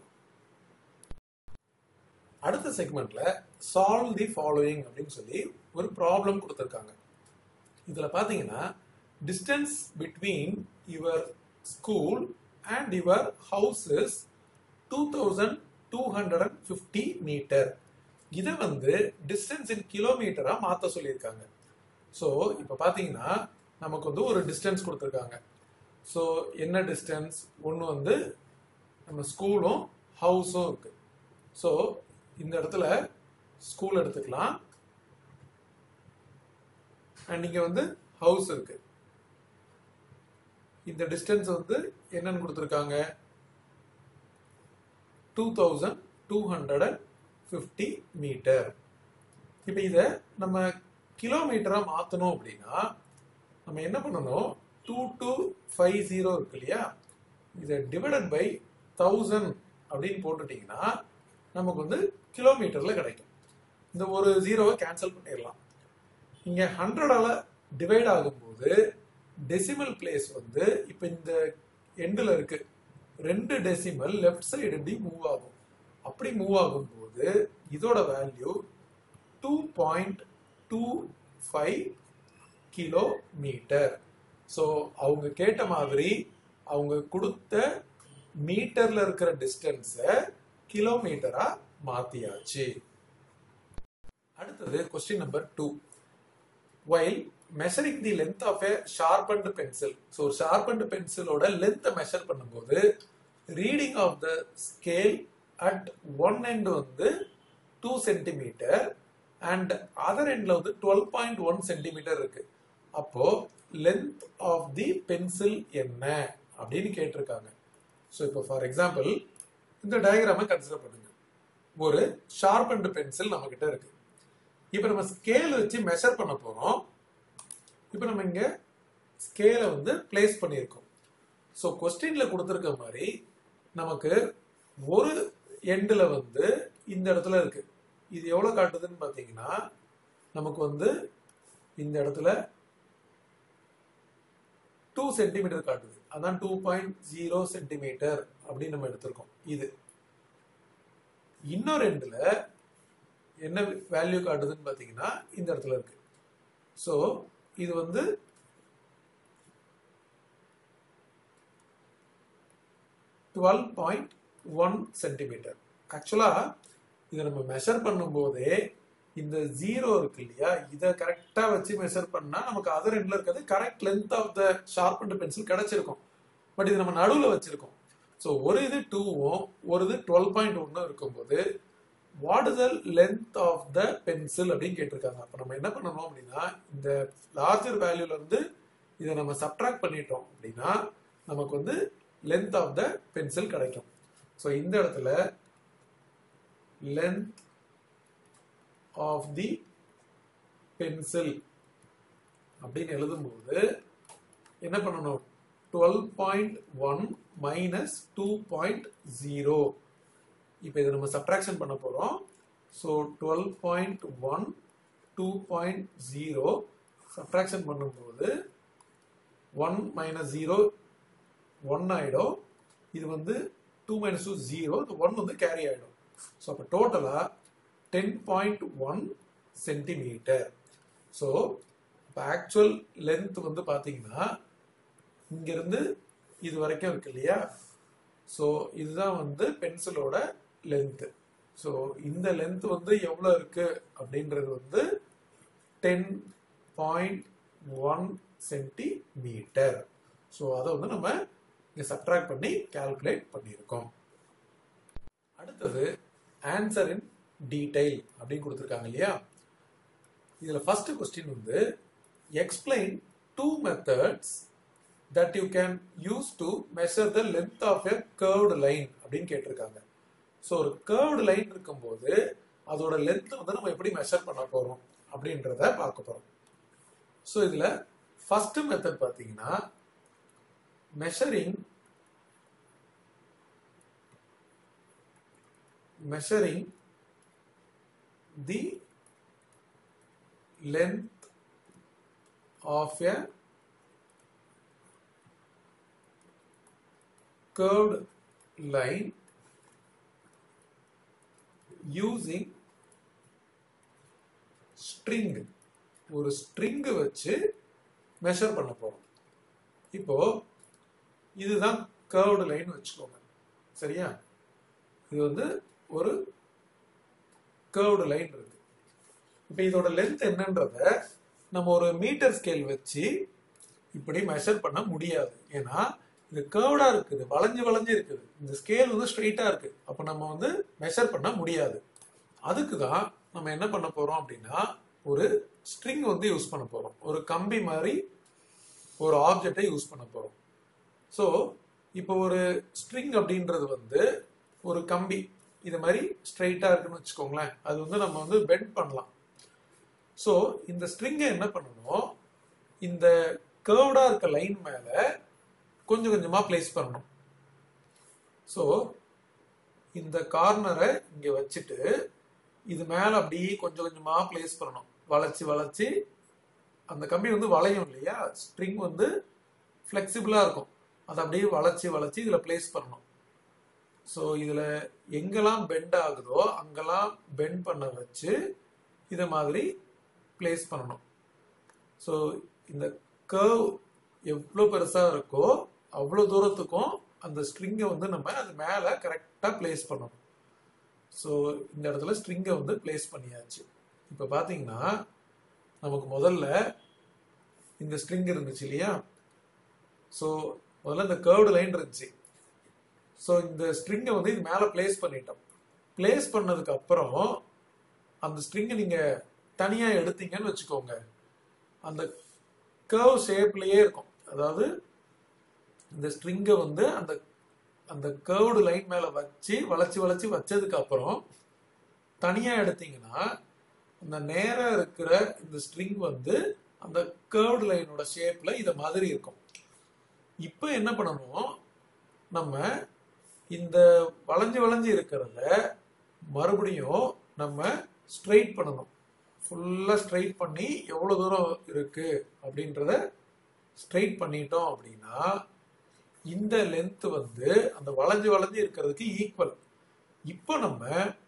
அடுத்த செக்மெண்ட்ல சால்வ் தி ஃபாலோயிங் அப்படின்னு சொல்லி ஒரு ப்ராப்ளம் கொடுத்துருக்காங்க இதுல பாத்தீங்கன்னா distance between your school and your house is two thousand two hundred and fifty metre இதை வந்து டிஸ்டன்ஸ் இன் கிலோமீட்டரா மாத்த சொல்லியிருக்காங்க ஸோ இப்போ பார்த்தீங்கன்னா நமக்கு வந்து ஒரு டிஸ்டன்ஸ் கொடுத்துருக்காங்க ஸோ என்ன டிஸ்டன்ஸ் ஒன்று வந்து நம்ம ஸ்கூலும் ஹவுஸும் இருக்கு ஸோ இந்த இடத்துல ஸ்கூல் எடுத்துக்கலாம் அண்ட் இங்க வந்து ஹவுஸ் இருக்கு இந்த டிஸ்டன்ஸ் வந்து என்னன்னு கொடுத்துருக்காங்க two thousand two hundred and fifty metre இப்போ இதை நம்ம கிலோமீட்டராக மாற்றணும் அப்படின்னா நம்ம என்ன பண்ணணும் டூ டூ ஃபைவ் ஜீரோ இருக்கு இல்லையா இதை டிவைடட் பை தௌசண்ட் அப்படின்னு போட்டுட்டீங்கன்னா நமக்கு வந்து கிலோமீட்டரில் கிடைக்கும் இந்த ஒரு ஜீரோவை கேன்சல் பண்ணிடலாம் இங்கே ஹண்ட்ரடால டிவைட் ஆகும்போது டெசிமல் பிளேஸ் வந்து இப்போ இந்த எண்டில் இருக்கு ரெண்டு டெசிமல் லெஃப்ட் சைடு இப்படி மூவ் ஆகும் அப்படி மூவ் ஆகும்போது இதோட value two point two five kilometre so அவங்க கேட்ட மாதிரி அவங்க கொடுத்த மீட்டர்ல இருக்கிற டிஸ்டன்ஸை கிலோமீட்டரா மாத்தியாச்சு அடுத்தது question number two while measuring the length of a sharpened pencil so ஒரு ஷார்பன்ட் பென்சிலோட லென்த்தை மெஷர் பண்ணும்போது reading of the scale at one end வந்து டூ சென்டிமீட்டர் அண்ட் அதர் எண்ட்ல வந்து டுவெல் பாயிண்ட் ஒன் சென்டிமீட்டர் இருக்கு அப்போ லென்த் ஆஃப் தி பென்சில் என்ன அப்படின்னு கேட்டிருக்காங்க ஸோ இப்போ ஃபார் எக்ஸாம்பிள் இந்த டயக்ராமை கன்சிடர் பண்ணுங்க ஒரு ஷார்பன்ட் பென்சில் நம்ம கிட்ட இருக்கு இப்போ நம்ம ஸ்கேல் வச்சு மெஷர் பண்ண போறோம் இப்போ நம்ம இங்க ஸ்கேலை வந்து பிளேஸ் பண்ணியிருக்கோம் ஸோ கொஸ்டின்ல கொடுத்துருக்க மாதிரி நமக்கு ஒரு எண்டில் வந்து இந்த இடத்துல இருக்கு இது எவ்வளோ காட்டுதுன்னு பார்த்தீங்கன்னா நமக்கு வந்து இந்த இடத்துல டூ சென்டிமீட்டர் காட்டுது அதான் டூ பாயிண்ட் ஜீரோ சென்டிமீட்டர் அப்படின்னு நம்ம எடுத்திருக்கோம் இது இன்னொரு எண்டில் என்ன வேல்யூ காட்டுதுன்னு பார்த்தீங்கன்னா இந்த இடத்துல இருக்கு ஸோ இது வந்து டுவெல் பாயிண்ட் ஒன் சென்டிமீட்டர் ஆக்சுவலா இதை நம்ம மெஷர் பண்ணும்போதே இந்த ஜீரோ இருக்கு இல்லையா இதை கரெக்டா வச்சு மெஷர் பண்ணா நமக்கு அதர் எண்ட்ல இருக்கிறது correct length of the sharpened pencil கிடைச்சிருக்கும் பட் இது நம்ம நடுவில் வச்சிருக்கோம் ஸோ ஒரு இது டூவும் ஒரு இது டுவெல் பாயிண்ட் ஒன்னும் இருக்கும்போது what is the length of the pencil அப்படின்னு கேட்டிருக்காங்க அப்போ நம்ம என்ன பண்ணணும் அப்படின்னா இந்த லார்ஜர் வேல்யூல இருந்து இதை நம்ம சப்ட்ராக்ட் பண்ணிட்டோம் அப்படின்னா நமக்கு வந்து லென்த் ஆஃப் த பென்சில் கிடைக்கும் ஸோ இந்த இடத்துல லென்த் ஆஃப் தி பென்சில் அப்படின்னு எழுதும்போது என்ன பண்ணணும் twelve point one minus two point zero இப்போ இதை நம்ம சப்ட்ராக்ஷன் பண்ண போகிறோம் so twelve point one two point zero subtraction பண்ணும்போது ஒன் மைனஸ் ஜீரோ ஒன் ஆகிடும் இது வந்து டூ மைனஸ் டூ ஜீரோ இந்த ஒன் வந்து கேரி ஆகிடும் ஸோ அப்போ டோட்டலாக ten point one centimetre so இப்போ ஆக்சுவல் லென்த் வந்து பார்த்தீங்கன்னா இங்கிருந்து இது வரைக்கும் இருக்கு இல்லையா ஸோ இதுதான் வந்து பென்சிலோட லென்த்து ஸோ இந்த லென்த் வந்து எவ்வளோ இருக்கு அப்படின்றது வந்து ten point one centimetre so அதை வந்து நம்ம இங்கே சப்ட்ராக்ட் பண்ணி கால்குலேட் பண்ணியிருக்கோம் அடுத்தது ஆன்சர் இன் டீடைல் அப்படின்னு கொடுத்துருக்காங்க இல்லையா இதில் ஃபர்ஸ்ட் கொஸ்டின் வந்து explain two methods that you can use to measure the length of a curved line அப்படின்னு கேட்டிருக்காங்க ஸோ ஒரு கர்வ்டு லைன் இருக்கும்போது அதோட லென்த் வந்து நம்ம எப்படி மெஷர் பண்ண போறோம் அப்படின்றத பார்க்க போறோம் ஸோ இதுல ஃபர்ஸ்ட் மெத்தட் பார்த்தீங்கன்னா measuring measuring the length of a curved line using string ஒரு ஸ்ட்ரிங் வச்சு மெஷர் பண்ண போறோம் இப்போ இதுதான் கர்வ்டு லைன் வச்சுக்கோங்க சரியா இது வந்து ஒரு கர்வ்டு லைன் இருக்கு இப்போ இதோட லென்த் என்னன்றத நம்ம ஒரு மீட்டர் ஸ்கேல் வச்சு இப்படி மெஷர் பண்ண முடியாது ஏன்னா இது கேர்வ்டா இருக்குது வளைஞ்சு வளைஞ்சு இருக்குது இந்த ஸ்கேல் வந்து ஸ்ட்ரெயிட்டா இருக்கு அப்போ நம்ம வந்து மெஷர் பண்ண முடியாது அதுக்கு தான் நம்ம என்ன பண்ண போறோம் அப்படின்னா ஒரு ஸ்ட்ரிங் வந்து யூஸ் பண்ண போறோம் ஒரு கம்பி மாதிரி ஒரு ஆப்ஜெக்டை யூஸ் பண்ண போறோம் ஸோ இப்போ ஒரு ஸ்ட்ரிங் அப்படின்றது வந்து ஒரு கம்பி இது மாதிரி ஸ்ட்ரைட்டா இருக்குன்னு வச்சுக்கோங்களேன் அது வந்து நம்ம வந்து பெண்ட் பண்ணலாம் ஸோ இந்த ஸ்ட்ரிங்கை என்ன பண்ணணும் இந்த கேர்வ்டா இருக்க லைன் மேல கொஞ்சம் கொஞ்சமா பிளேஸ் பண்ணணும் ஸோ இந்த கார்னரை இங்க வச்சுட்டு இது மேல அப்படியே கொஞ்சம் கொஞ்சமா பிளேஸ் பண்ணணும் வளைச்சு வளைச்சு அந்த கம்பி வந்து வளையும் இல்லையா ஸ்ட்ரிங் வந்து ஃப்ளெக்சிபிளா இருக்கும் அதை அப்படியே வளைச்சு வளைச்சு இதுல பிளேஸ் பண்ணணும் ஸோ இதுல எங்கெல்லாம் பெண்ட் ஆகுதோ அங்கெல்லாம் பெண்ட் பண்ண வச்சு இதை மாதிரி பிளேஸ் பண்ணணும் ஸோ இந்த கர்வ் எவ்வளோ பெருசா இருக்கோ அவ்வளோ தூரத்துக்கும் அந்த ஸ்ட்ரிங்கை வந்து நம்ம அது மேலே கரெக்டாக பிளேஸ் பண்ணணும் ஸோ இந்த இடத்துல ஸ்ட்ரிங்கை வந்து பிளேஸ் பண்ணியாச்சு இப்போ பார்த்தீங்கன்னா நமக்கு முதல்ல இந்த ஸ்ட்ரிங் இருந்துச்சு இல்லையா ஸோ முதல்ல இந்த கேர்டு லைன் இருந்துச்சு ஸோ இந்த ஸ்ட்ரிங்கை வந்து இது மேலே பிளேஸ் பண்ணிட்டோம் பிளேஸ் பண்ணதுக்கு அப்புறம் அந்த ஸ்ட்ரிங்கை நீங்கள் தனியாக எடுத்தீங்கன்னு வச்சுக்கோங்க அந்த கர்வ் ஷேப்லயே இருக்கும் அதாவது இந்த ஸ்ட்ரிங்கை வந்து அந்த அந்த கர்வ்டு லைன் மேல வச்சு வளைச்சு வளைச்சு வச்சதுக்கு அப்புறம் தனியா எடுத்தீங்கன்னா அந்த நேரா இருக்கிற இந்த ஸ்ட்ரிங் வந்து அந்த கர்வ்டு லைனோட ஷேப்ல இத மாதிரி இருக்கும் இப்போ என்ன பண்ணணும் நம்ம இந்த வளைஞ்சு வளைஞ்சு இருக்கிறத மறுபடியும் நம்ம ஸ்ட்ரைட் பண்ணணும் ஃபுல்லா ஸ்ட்ரைட் பண்ணி எவ்வளவு தூரம் இருக்கு அப்படின்றத ஸ்ட்ரைட் பண்ணிட்டோம் அப்படின்னா இந்த லென்த் வந்து அந்த வளைஞ்சு வளைஞ்சு இருக்கிறதுக்கு ஈக்குவல் இப்போ நம்ம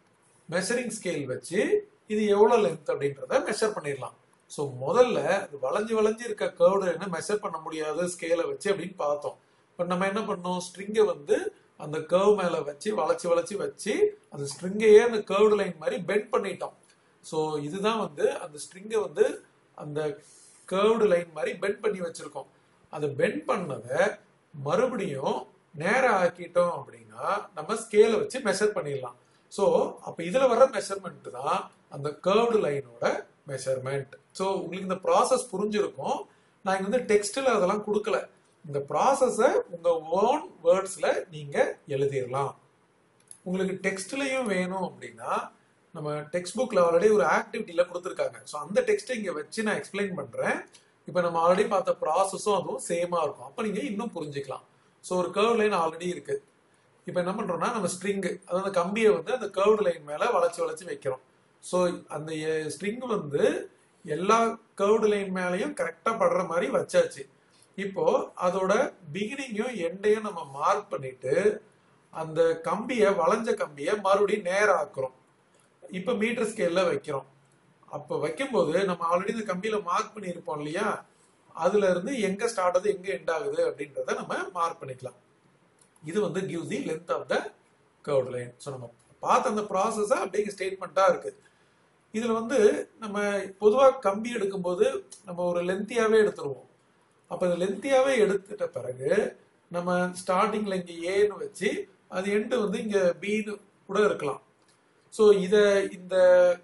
மெஷரிங் ஸ்கேல் வச்சு இது எவ்வளவு லென்த் அப்படின்றத மெஷர் பண்ணிடலாம் ஸோ முதல்ல அது வளைஞ்சு வளைஞ்சு இருக்க கேர்டு என்ன மெஷர் பண்ண முடியாது ஸ்கேலை வச்சு அப்படின்னு பார்த்தோம் இப்போ நம்ம என்ன பண்ணோம் ஸ்ட்ரிங்கை வந்து அந்த கர்வ் மேல வச்சு வளைச்சு வளைச்சு வச்சு அந்த ஸ்ட்ரிங்கையே அந்த கேர்டு லைன் மாதிரி பெண்ட் பண்ணிட்டோம் ஸோ இதுதான் வந்து அந்த ஸ்ட்ரிங்கை வந்து அந்த கேர்வ்டு லைன் மாதிரி பெண்ட் பண்ணி வச்சிருக்கோம் அதை பெண்ட் பண்ணதை மறுபடியும் நேரம் ஆக்கிட்டோம் அப்படின்னா நம்ம ஸ்கேலை வச்சு மெஷர் பண்ணிடலாம் ஸோ அப்போ இதில் வர்ற மெஷர்மெண்ட் தான் அந்த கேர்வ்டு லைனோட மெஷர்மெண்ட் ஸோ உங்களுக்கு இந்த ப்ராசஸ் புரிஞ்சிருக்கும் நான் இங்க வந்து டெக்ஸ்டில் அதெல்லாம் கொடுக்கல இந்த ப்ராசஸை உங்க ஓன் வேர்ட்ஸ்ல நீங்க எழுதிடலாம் உங்களுக்கு டெக்ஸ்ட்லயும் வேணும் அப்படின்னா நம்ம டெக்ஸ்ட் புக்ல ஆல்ரெடி ஒரு ஆக்டிவிட்டியில கொடுத்துருக்காங்க ஸோ அந்த டெக்ஸ்ட்டை இங்க வச்சு நான் எக்ஸ்பிளைன் பண்றேன் இப்போ நம்ம ஆல்ரெடி பார்த்த ப்ராசஸும் அதுவும் சேமா இருக்கும் அப்போ நீங்க இன்னும் புரிஞ்சுக்கலாம் ஸோ ஒரு கர்வ் லைன் ஆல்ரெடி இருக்கு இப்போ என்ன பண்றோம்னா நம்ம ஸ்ட்ரிங் அதாவது கம்பியை வந்து அந்த கர்வ்டு லைன் மேல வளைச்சு வளைச்சு வைக்கிறோம் ஸோ அந்த ஸ்ட்ரிங் வந்து எல்லா கர்வ்டு லைன் மேலேயும் கரெக்டா படுற மாதிரி வச்சாச்சு இப்போ அதோட பிகினிங்கும் எண்டையும் நம்ம மார்க் பண்ணிட்டு அந்த கம்பியை வளைஞ்ச கம்பியை மறுபடியும் நேரா ஆக்குறோம் இப்போ மீட்டர் ஸ்கேல்ல வைக்கிறோம் அப்போ வைக்கும்போது நம்ம ஆல்ரெடி இந்த கம்பியில மார்க் பண்ணியிருப்போம் இல்லையா அதுல இருந்து எங்க ஸ்டார்ட் ஆகுது எங்க எண்ட் ஆகுது அப்படின்றத நம்ம மார்க் பண்ணிக்கலாம் இது வந்து give the length of the curve line so நம்ம பார்த்த அந்த ப்ராசஸை அப்படியே ஸ்டேட்மெண்ட்டா இருக்கு இதுல வந்து நம்ம பொதுவாக கம்பி எடுக்கும்போது நம்ம ஒரு லென்த்தியாவே எடுத்துருவோம் அப்போ இந்த லென்த்தியாவே எடுத்துட்ட பிறகு நம்ம ஸ்டார்டிங்ல இங்க ஏன்னு வச்சு அது எண்டு வந்து இங்க பின்னு கூட இருக்கலாம் ஸோ இத இந்த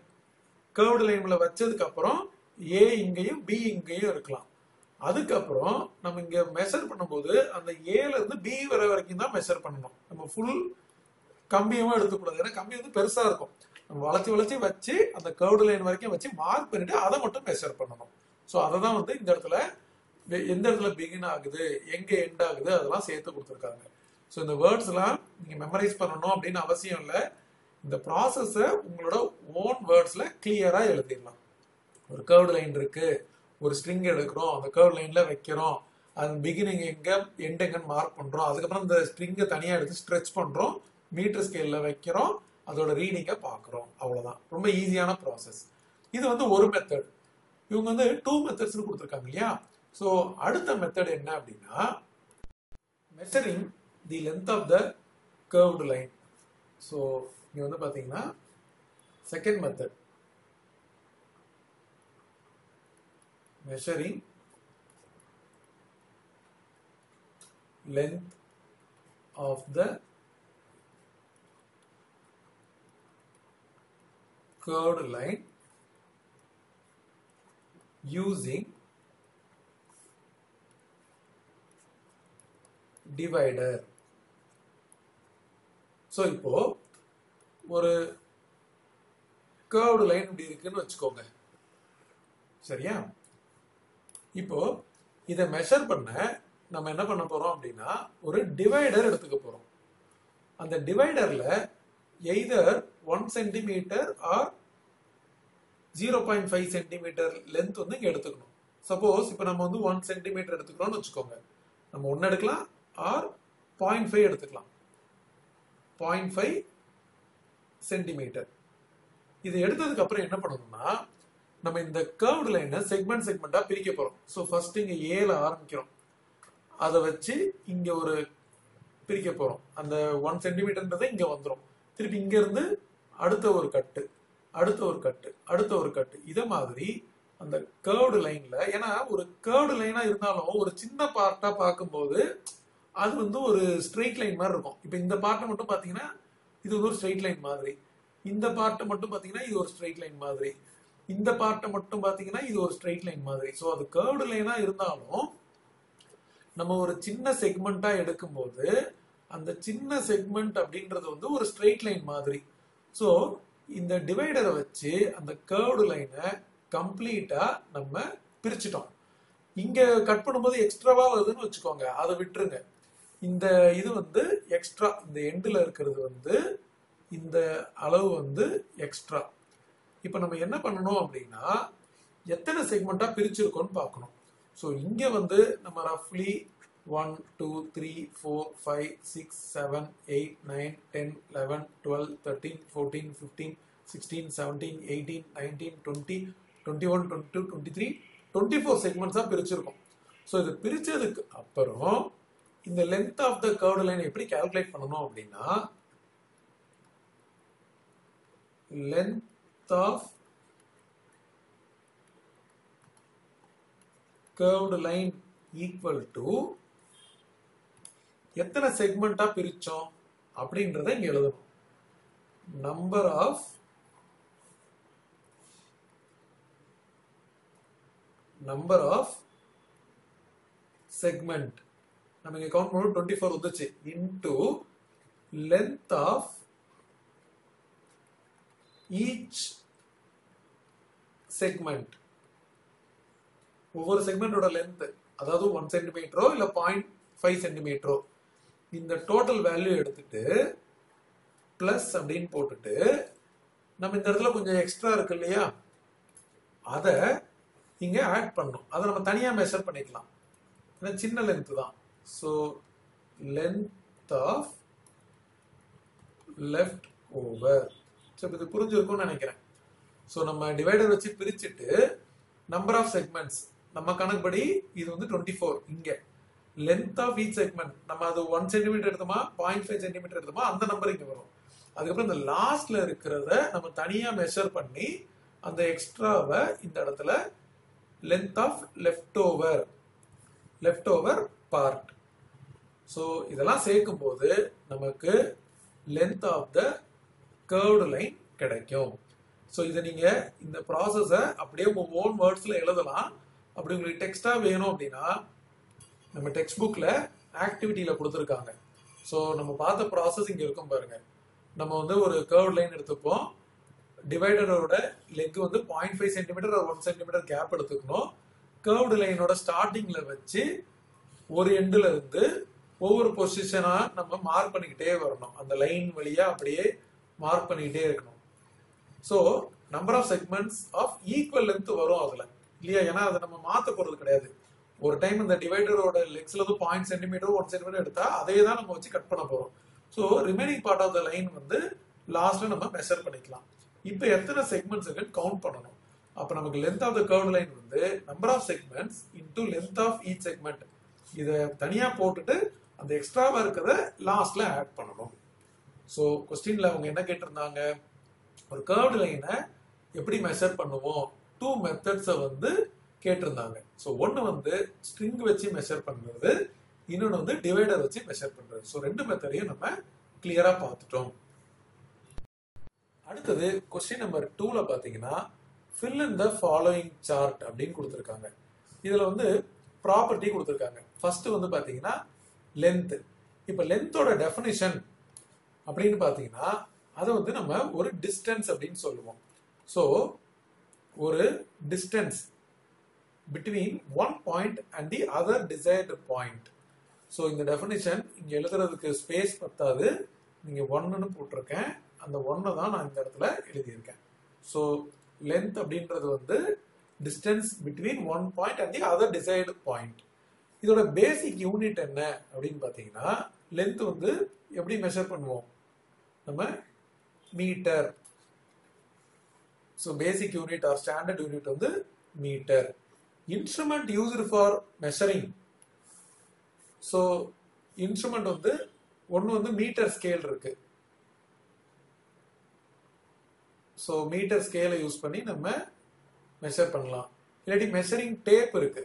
கேர்வ்டு லைன்ல வச்சதுக்கு அப்புறம் ஏ இங்கேயும் பி இங்கேயும் இருக்கலாம் அதுக்கப்புறம் நம்ம இங்க மெஷர் பண்ணும்போது அந்த ஏல இருந்து பி வர வரைக்கும் தான் மெஷர் பண்ணணும் நம்ம ஃபுல் கம்பியமா எடுத்துக்கூடாது ஏன்னா கம்பி வந்து பெருசா இருக்கும் நம்ம வளைச்சு வளைச்சு வச்சு அந்த கேர்வ்டு லைன் வரைக்கும் வச்சு மார்க் பண்ணிட்டு அதை மட்டும் மெஷர் பண்ணணும் ஸோ அதை தான் வந்து இந்த இடத்துல வெ- எந்த இடத்துல பிகின் ஆகுது எங்க எண்ட் ஆகுது அதெல்லாம் சேர்த்து கொடுத்துருக்காங்க ஸோ இந்த வேர்ட்ஸ்லாம் நீங்க மெமரைஸ் பண்ணணும் அப்படின்னு அவசியம் இல்லை இந்த ப்ராசஸை உங்களோட ஓன் வேர்ட்ஸ்ல கிளியரா எழுதிடலாம் ஒரு கேர்வ்டு லைன் இருக்கு ஒரு ஸ்ட்ரிங் எடுக்கிறோம் அந்த கேர்வ் லைன்ல வைக்கிறோம் அது பிகினிங் எங்க எண்ட் எங்கன்னு மார்க் பண்றோம் அதுக்கப்புறம் இந்த ஸ்ட்ரிங்கை தனியா எடுத்து ஸ்ட்ரெச் பண்றோம் மீட்டர் ஸ்கேல்ல வைக்கிறோம் அதோட ரீடிங்கை பார்க்குறோம் அவ்வளவுதான் ரொம்ப ஈஸியான ப்ராசஸ் இது வந்து ஒரு மெத்தட் இவங்க வந்து டூ மெத்தட்ஸ் கொடுத்துருக்காங்க இல்லையா ஸோ அடுத்த மெத்தட் என்ன அப்படின்னா measuring the length of the curved line so இங்க வந்து பாத்தீங்கன்னா second method measuring length of the curved line using divider so இப்போ ஒரு கேர்வ்டு லைன் இப்படி இருக்குன்னு வச்சுக்கோங்க சரியா இப்போ இதை மெஷர் பண்ண நம்ம என்ன பண்ண போறோம் அப்படின்னா ஒரு டிவைடர் எடுத்துக்க போறோம் அந்த டிவைடர்ல either one centimetre or zero point five centimetre length வந்து இங்க எடுத்துக்கணும் சப்போஸ் இப்போ நம்ம வந்து ஒன் சென்டிமீட்டர் எடுத்துக்கிறோம்னு வச்சுக்கோங்க நம்ம ஒன்று எடுக்கலாம் ஆர் பாயிண்ட் ஃபைவ் எடுத்துக்கலாம் பாயிண்ட் ஃபைவ் சென்டிமீட்டர் இது எடுத்ததுக்கு அப்புறம் என்ன பண்ணணும்னா நம்ம இந்த கர்வ்டு லைனை செக்மெண்ட் செக்மெண்டா பிரிக்க போறோம் ஸோ ஃபர்ஸ்ட் இங்க ஏல ஆரம்பிக்கிறோம் அதை வச்சு இங்க ஒரு பிரிக்க போறோம் அந்த ஒன் சென்டிமீட்டர்ன்றது இங்க வந்துடும் திருப்பி இங்க இருந்து அடுத்த ஒரு கட்டு அடுத்த ஒரு கட்டு அடுத்த ஒரு கட்டு இத மாதிரி அந்த கேர்வ்டு லைன்ல ஏன்னா ஒரு கேர்வ்டு லைனா இருந்தாலும் ஒரு சின்ன பார்ட்டா பார்க்கும்போது அது வந்து ஒரு ஸ்ட்ரெயிட் லைன் மாதிரி இருக்கும் இப்போ இந்த பார்ட்டை மட்டும் பாத்தீங்கன்னா இது வந்து ஒரு ஸ்ட்ரெயிட் லைன் மாதிரி இந்த பார்ட்டை மட்டும் பாத்தீங்கன்னா இது ஒரு ஸ்ட்ரெயிட் லைன் மாதிரி இந்த பார்ட்டை மட்டும் பாத்தீங்கன்னா இது ஒரு ஸ்ட்ரெயிட் லைன் மாதிரி ஸோ அது கேர்வ்டு லைனா இருந்தாலும் நம்ம ஒரு சின்ன செக்மெண்டா எடுக்கும்போது அந்த சின்ன செக்மெண்ட் அப்படின்றது வந்து ஒரு ஸ்ட்ரெயிட் லைன் மாதிரி ஸோ இந்த டிவைடரை வச்சு அந்த கேர்வ்டு லைனை கம்ப்ளீட்டா நம்ம பிரிச்சிட்டோம் இங்க கட் பண்ணும்போது எக்ஸ்ட்ராவா வருதுன்னு வச்சுக்கோங்க அதை விட்டுருங்க இந்த இது வந்து எக்ஸ்ட்ரா இந்த எண்டில் இருக்கிறது வந்து இந்த அளவு வந்து எக்ஸ்ட்ரா இப்போ நம்ம என்ன பண்ணணும் அப்படின்னா எத்தனை செக்மெண்டா பிரிச்சிருக்கோம்னு பார்க்கணும் ஸோ இங்க வந்து நம்ம ரஃப்லி one two three four five six seven eight nine ten eleven twelve thirteen fourteen fifteen sixteen seventeen eighteen nineteen twenty twenty one twenty two twenty three twenty four செக்மெண்ட்ஸாக பிரிச்சிருக்கோம் ஸோ இது பிரிச்சதுக்கு அப்புறம் இந்த length of the curved line எப்படி calculate பண்ணணும் அப்படின்னா length of curved line equal to எத்தனை செக்மெண்டா பிரிச்சோம் அப்படின்றத இங்க எழுதணும் number of number of segment நம்ம இங்க கவுண்ட் பண்ணுவோம் டுவெண்ட்டி ஃபோர் வந்துச்சு into length of each segment ஒவ்வொரு செக்மெண்டோட லென்த் அதாவது ஒன் சென்டிமீட்டரோ இல்ல பாயிண்ட் ஃபைவ் சென்டிமீட்டரோ இந்த டோட்டல் வேல்யூ எடுத்துட்டு பிளஸ் அப்படின்னு போட்டுட்டு நம்ம இந்த இடத்துல கொஞ்சம் எக்ஸ்ட்ரா இருக்கு இல்லையா அதை இங்க ஆட் பண்ணணும் அதை நம்ம தனியா மெஷர் பண்ணிக்கலாம் ஏன்னா சின்ன லென்த் தான் so length of left over so இது புரிஞ்சிருக்கும்னு நினைக்கிறேன் ஸோ நம்ம டிவைடர் வச்சு பிரிச்சுட்டு நம்பர் ஆஃப் செக்மெண்ட்ஸ் நம்ம கணக்குப்படி இது வந்து டுவெண்ட்டி ஃபோர் இங்க லென்த் ஆஃப் ஈச் செக்மெண்ட் நம்ம அது ஒன் சென்டிமீட்டர் எடுத்தோமா பாயிண்ட் ஃபைவ் சென்டிமீட்டர் எடுத்தோமா அந்த நம்பர் இங்க வரும் அதுக்கப்புறம் இந்த லாஸ்ட்ல இருக்கிறத நம்ம தனியா மெஷர் பண்ணி அந்த எக்ஸ்ட்ராவை இந்த இடத்துல length of left over left over part so இதெல்லாம் சேர்க்கும் போது நமக்கு length of the curved line கிடைக்கும் ஸோ இதை நீங்க இந்த ப்ராசஸை அப்படியே உங்க ஓன் வேர்ட்ஸ்ல எழுதலாம் அப்படி உங்களுக்கு டெக்ஸ்டா வேணும் அப்படின்னா நம்ம டெக்ஸ்ட் புக்ல ஆக்டிவிட்டியில கொடுத்துருக்காங்க ஸோ நம்ம பார்த்த ப்ராசஸ் இங்க இருக்கும் பாருங்க நம்ம வந்து ஒரு கர்வ் லைன் எடுத்துப்போம் டிவைடரோட லெக் வந்து point five centimetre one centimetre gap எடுத்துக்கணும் கர்வ்டு லைனோட ஸ்டார்டிங்ல வச்சு ஒரு எண்டுல இருந்து ஒவ்வொரு பொசிஷனா நம்ம மார்க் பண்ணிக்கிட்டே வரணும் அந்த லைன் வழியா அப்படியே மார்க் பண்ணிக்கிட்டே இருக்கணும் so number of segments of equal length வரும் அதுல இல்லையா ஏன்னா அதை நம்ம மாத்த போறது கிடையாது ஒரு டைம் இந்த டிவைடரோட லெக்ஸ்ல இருந்து பாயிண்ட் சென்டிமீட்டர் ஒன் சென்டிமீட்டர் எடுத்தா அதே தான் நம்ம வச்சு கட் பண்ண போறோம் so remaining part of the line வந்து லாஸ்ட்ல நம்ம மெஷர் பண்ணிக்கலாம் இப்போ எத்தனை செக்மெண்ட்ஸ் இருக்குன்னு கவுண்ட் பண்ணணும் அப்போ நமக்கு length of the curve line வந்து number of segments into length of each segment இதை தனியா போட்டுட்டு அந்த எக்ஸ்ட்ராவா இருக்கிறத லாஸ்ட்ல ஆட் பண்ணணும் ஸோ கொஸ்டின்ல அவங்க என்ன கேட்டிருந்தாங்க ஒரு கர்வ்டு லைனை எப்படி மெஷர் பண்ணுவோம் டூ மெத்தட்ஸை வந்து கேட்டிருந்தாங்க ஸோ ஒன்று வந்து ஸ்ட்ரிங் வச்சு மெஷர் பண்ணுறது இன்னொன்று வந்து டிவைடர் வச்சு மெஷர் பண்ணுறது ஸோ ரெண்டு மெத்தடையும் நம்ம கிளியராக பார்த்துட்டோம் அடுத்தது கொஸ்டின் நம்பர் டூல பாத்தீங்கன்னா fill in the following chart அப்படின்னு கொடுத்துருக்காங்க இதுல வந்து ப்ராப்பர்ட்டி கொடுத்துருக்காங்க ஃபர்ஸ்ட் வந்து பாத்தீங்கன்னா லென்த் இப்போ லென்த்தோட டெஃபினிஷன் அப்படின்னு பாத்தீங்கன்னா அதை வந்து நம்ம ஒரு டிஸ்டன்ஸ் அப்படின்னு சொல்லுவோம் ஸோ ஒரு distance between one point and the other desired point so இந்த டெஃபினிஷன் இங்க எழுதுறதுக்கு ஸ்பேஸ் பத்தாது நீங்க ஒன்னுன்னு போட்டிருக்கேன் அந்த ஒன்னை தான் நான் இந்த இடத்துல எழுதியிருக்கேன் ஸோ லென்த் அப்படின்றது வந்து distance between one point and the other desired point இதோட பேசிக் யூனிட் என்ன அப்படின்னு பார்த்தீங்கன்னா லென்த் வந்து எப்படி மெஷர் பண்ணுவோம் நம்ம metre so basic unit or standard unit வந்து metre instrument used for measuring so instrument வந்து ஒன்று வந்து மீட்டர் ஸ்கேல் இருக்கு ஸோ மீட்டர் ஸ்கேலை யூஸ் பண்ணி நம்ம மெஷர் பண்ணலாம் இல்லாட்டி மெஷரிங் டேப் இருக்கு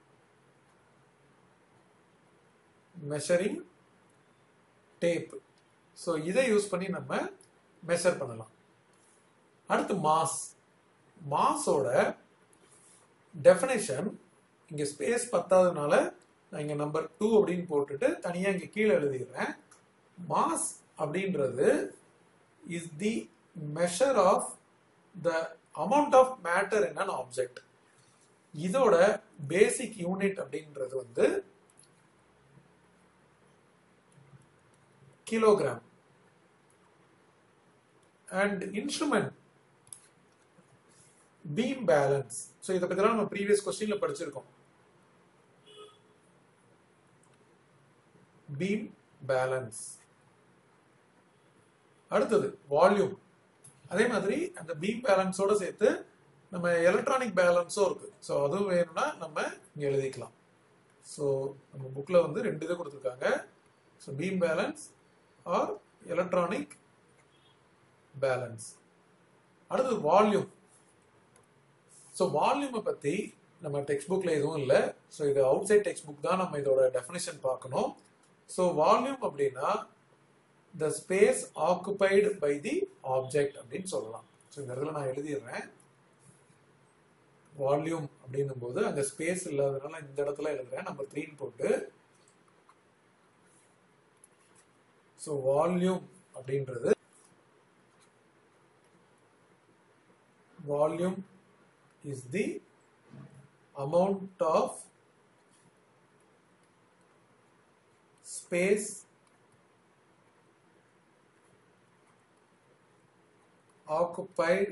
மெஷரிங் டேப் ஸோ இதை யூஸ் பண்ணி நம்ம மெஷர் பண்ணலாம் அடுத்து மாஸ் மாஸோட டெஃபினேஷன் இங்க ஸ்பேஸ் பத்தாததுனால நான் இங்க நம்பர் டூ அப்படின்னு போட்டுட்டு தனியா இங்க கீழே எழுதிடுறேன் மாஸ் அப்படின்றது is the measure of the amount of matter in an object இதோட பேசிக் யூனிட் அப்படின்றது வந்து kilogram and instrument beam balance so இதை பற்றிலாம் நம்ம ப்ரீவியஸ் கொஸ்டின்ல படிச்சிருக்கோம் பீம் பேலன்ஸ் அடுத்தது வால்யூம் அதே மாதிரி அந்த பீம் பேலன்ஸோட சேர்த்து நம்ம எலக்ட்ரானிக் பேலன்ஸும் இருக்கு ஸோ அதுவும் வேணும்னா நம்ம இங்க எழுதிக்கலாம் ஸோ நம்ம புக்ல வந்து ரெண்டு இது கொடுத்துருக்காங்க so beam balance or electronic balance அடுத்தது வால்யூம் ஸோ வால்யூமை பற்றி நம்ம டெக்ஸ்ட் புக்கில் எதுவும் இல்லை ஸோ இது அவுட் சைட் டெக்ஸ்ட் புக் தான் நம்ம இதோட டெஃபினேஷன் பார்க்கணும் ஸோ வால்யூம் அப்படின்னா the space occupied by the object அப்படின்னு சொல்லலாம் ஸோ இந்த இடத்துல நான் எழுதிடுறேன் வால்யூம் அப்படின்னும் போது அங்கே ஸ்பேஸ் இல்லாததுனால இந்த இடத்துல எழுதுறேன் நம்பர் த்ரீன்னு போட்டு ஸோ வால்யூம் அப்படின்றது volume is the amount of space occupied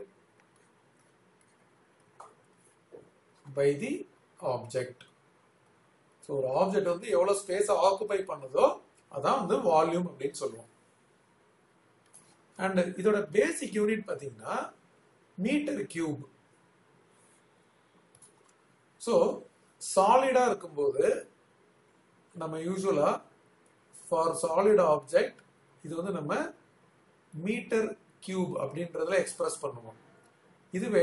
by the object so ஒரு ஆப்ஜெக்ட் வந்து எவ்வளோ ஸ்பேஸை ஆக்குபை பண்ணுதோ அதான் வந்து வால்யூம் அப்படின்னு சொல்லுவோம் அண்ட் இதோட பேசிக் யூனிட் பார்த்தீங்கன்னா மீட்டர் கியூப் ஸோ சாலிடா இருக்கும்போது நம்ம யூஸ்வலா ஃபார் சாலிட் ஆப்ஜெக்ட் இது வந்து நம்ம மீட்டர் கியூப் அப்படின்றதுல எக்ஸ்பிரஸ் பண்ணுவோம் இதுவே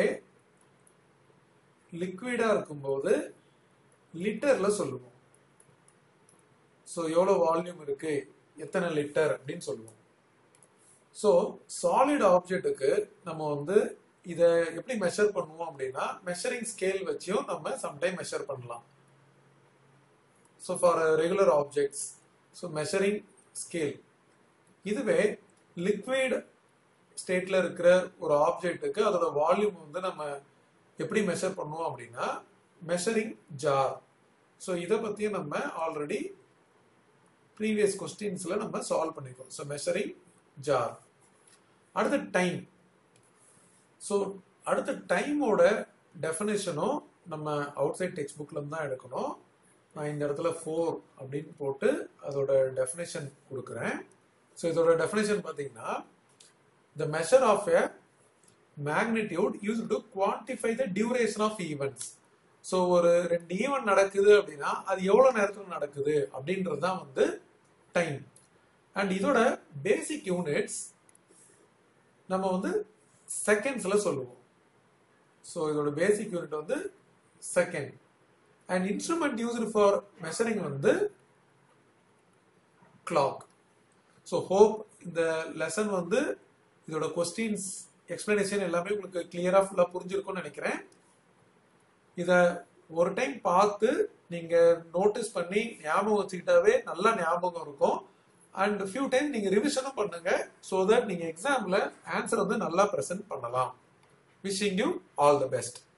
லிக்விடா இருக்கும்போது லிட்டர்ல சொல்லுவோம் ஸோ எவ்வளோ வால்யூம் இருக்கு எத்தனை லிட்டர் அப்படின்னு சொல்லுவோம் ஸோ சாலிட் ஆப்ஜெக்ட்டுக்கு நம்ம வந்து இதை எப்படி மெஷர் பண்ணுவோம் அப்படின்னா மெஷரிங் ஸ்கேல் வச்சியும் நம்ம சம்டைம் மெஷர் பண்ணலாம் so for regular objects so measuring scale இதுவே லிக்விட் ஸ்டேட்ல இருக்கிற ஒரு ஆப்ஜெக்ட்டுக்கு அதோட வால்யூம் வந்து நம்ம எப்படி மெஷர் பண்ணுவோம் அப்படின்னா மெஷரிங் ஜார் ஸோ இதை பற்றியும் நம்ம ஆல்ரெடி ப்ரீவியஸ் கொஸ்டின்ஸில் நம்ம சால்வ் பண்ணிருக்கோம் ஸோ மெஷரிங் ஜார் அடுத்து டைம் ஸோ அடுத்த டைமோட டெஃபினேஷனும் நம்ம அவுட் சைட் டெக்ஸ்ட் புக்ல இருந்து தான் எடுக்கணும் நான் இந்த இடத்துல ஃபோர் அப்படின்னு போட்டு அதோட டெஃபினேஷன் கொடுக்குறேன் ஸோ இதோட டெஃபினேஷன் பார்த்தீங்கன்னா the measure of a magnitude use to quantify the duration of events so ஒரு ரெண்டு ஈவெண்ட் நடக்குது அப்படின்னா அது எவ்வளோ நேரத்தில் நடக்குது அப்படின்றது தான் வந்து டைம் அண்ட் இதோட பேசிக் யூனிட்ஸ் நம்ம வந்து செகண்ட்ஸ்ல சொல்லுவோம் ஸோ இதோட பேசிக் யூனிட் வந்து second and instrument used for measuring வந்து கிளாக் ஸோ ஹோப் இந்த லெசன் வந்து இதோட கொஸ்டின்ஸ் எக்ஸ்பிளனேஷன் எல்லாமே உங்களுக்கு கிளியரா ஃபுல்லா புரிஞ்சிருக்கும்னு நினைக்கிறேன் இதை ஒரு டைம் பார்த்து நீங்க நோட்டீஸ் பண்ணி ஞாபகம் வச்சுக்கிட்டாவே நல்லா ஞாபகம் இருக்கும் அண்ட் ஃபியூ டைம் நீங்க ரிவிஷனும் பண்ணுங்க ஸோ தட் நீங்க எக்ஸாம்ல ஆன்சர் வந்து நல்லா ப்ரெசென்ட் பண்ணலாம் wishing you all the best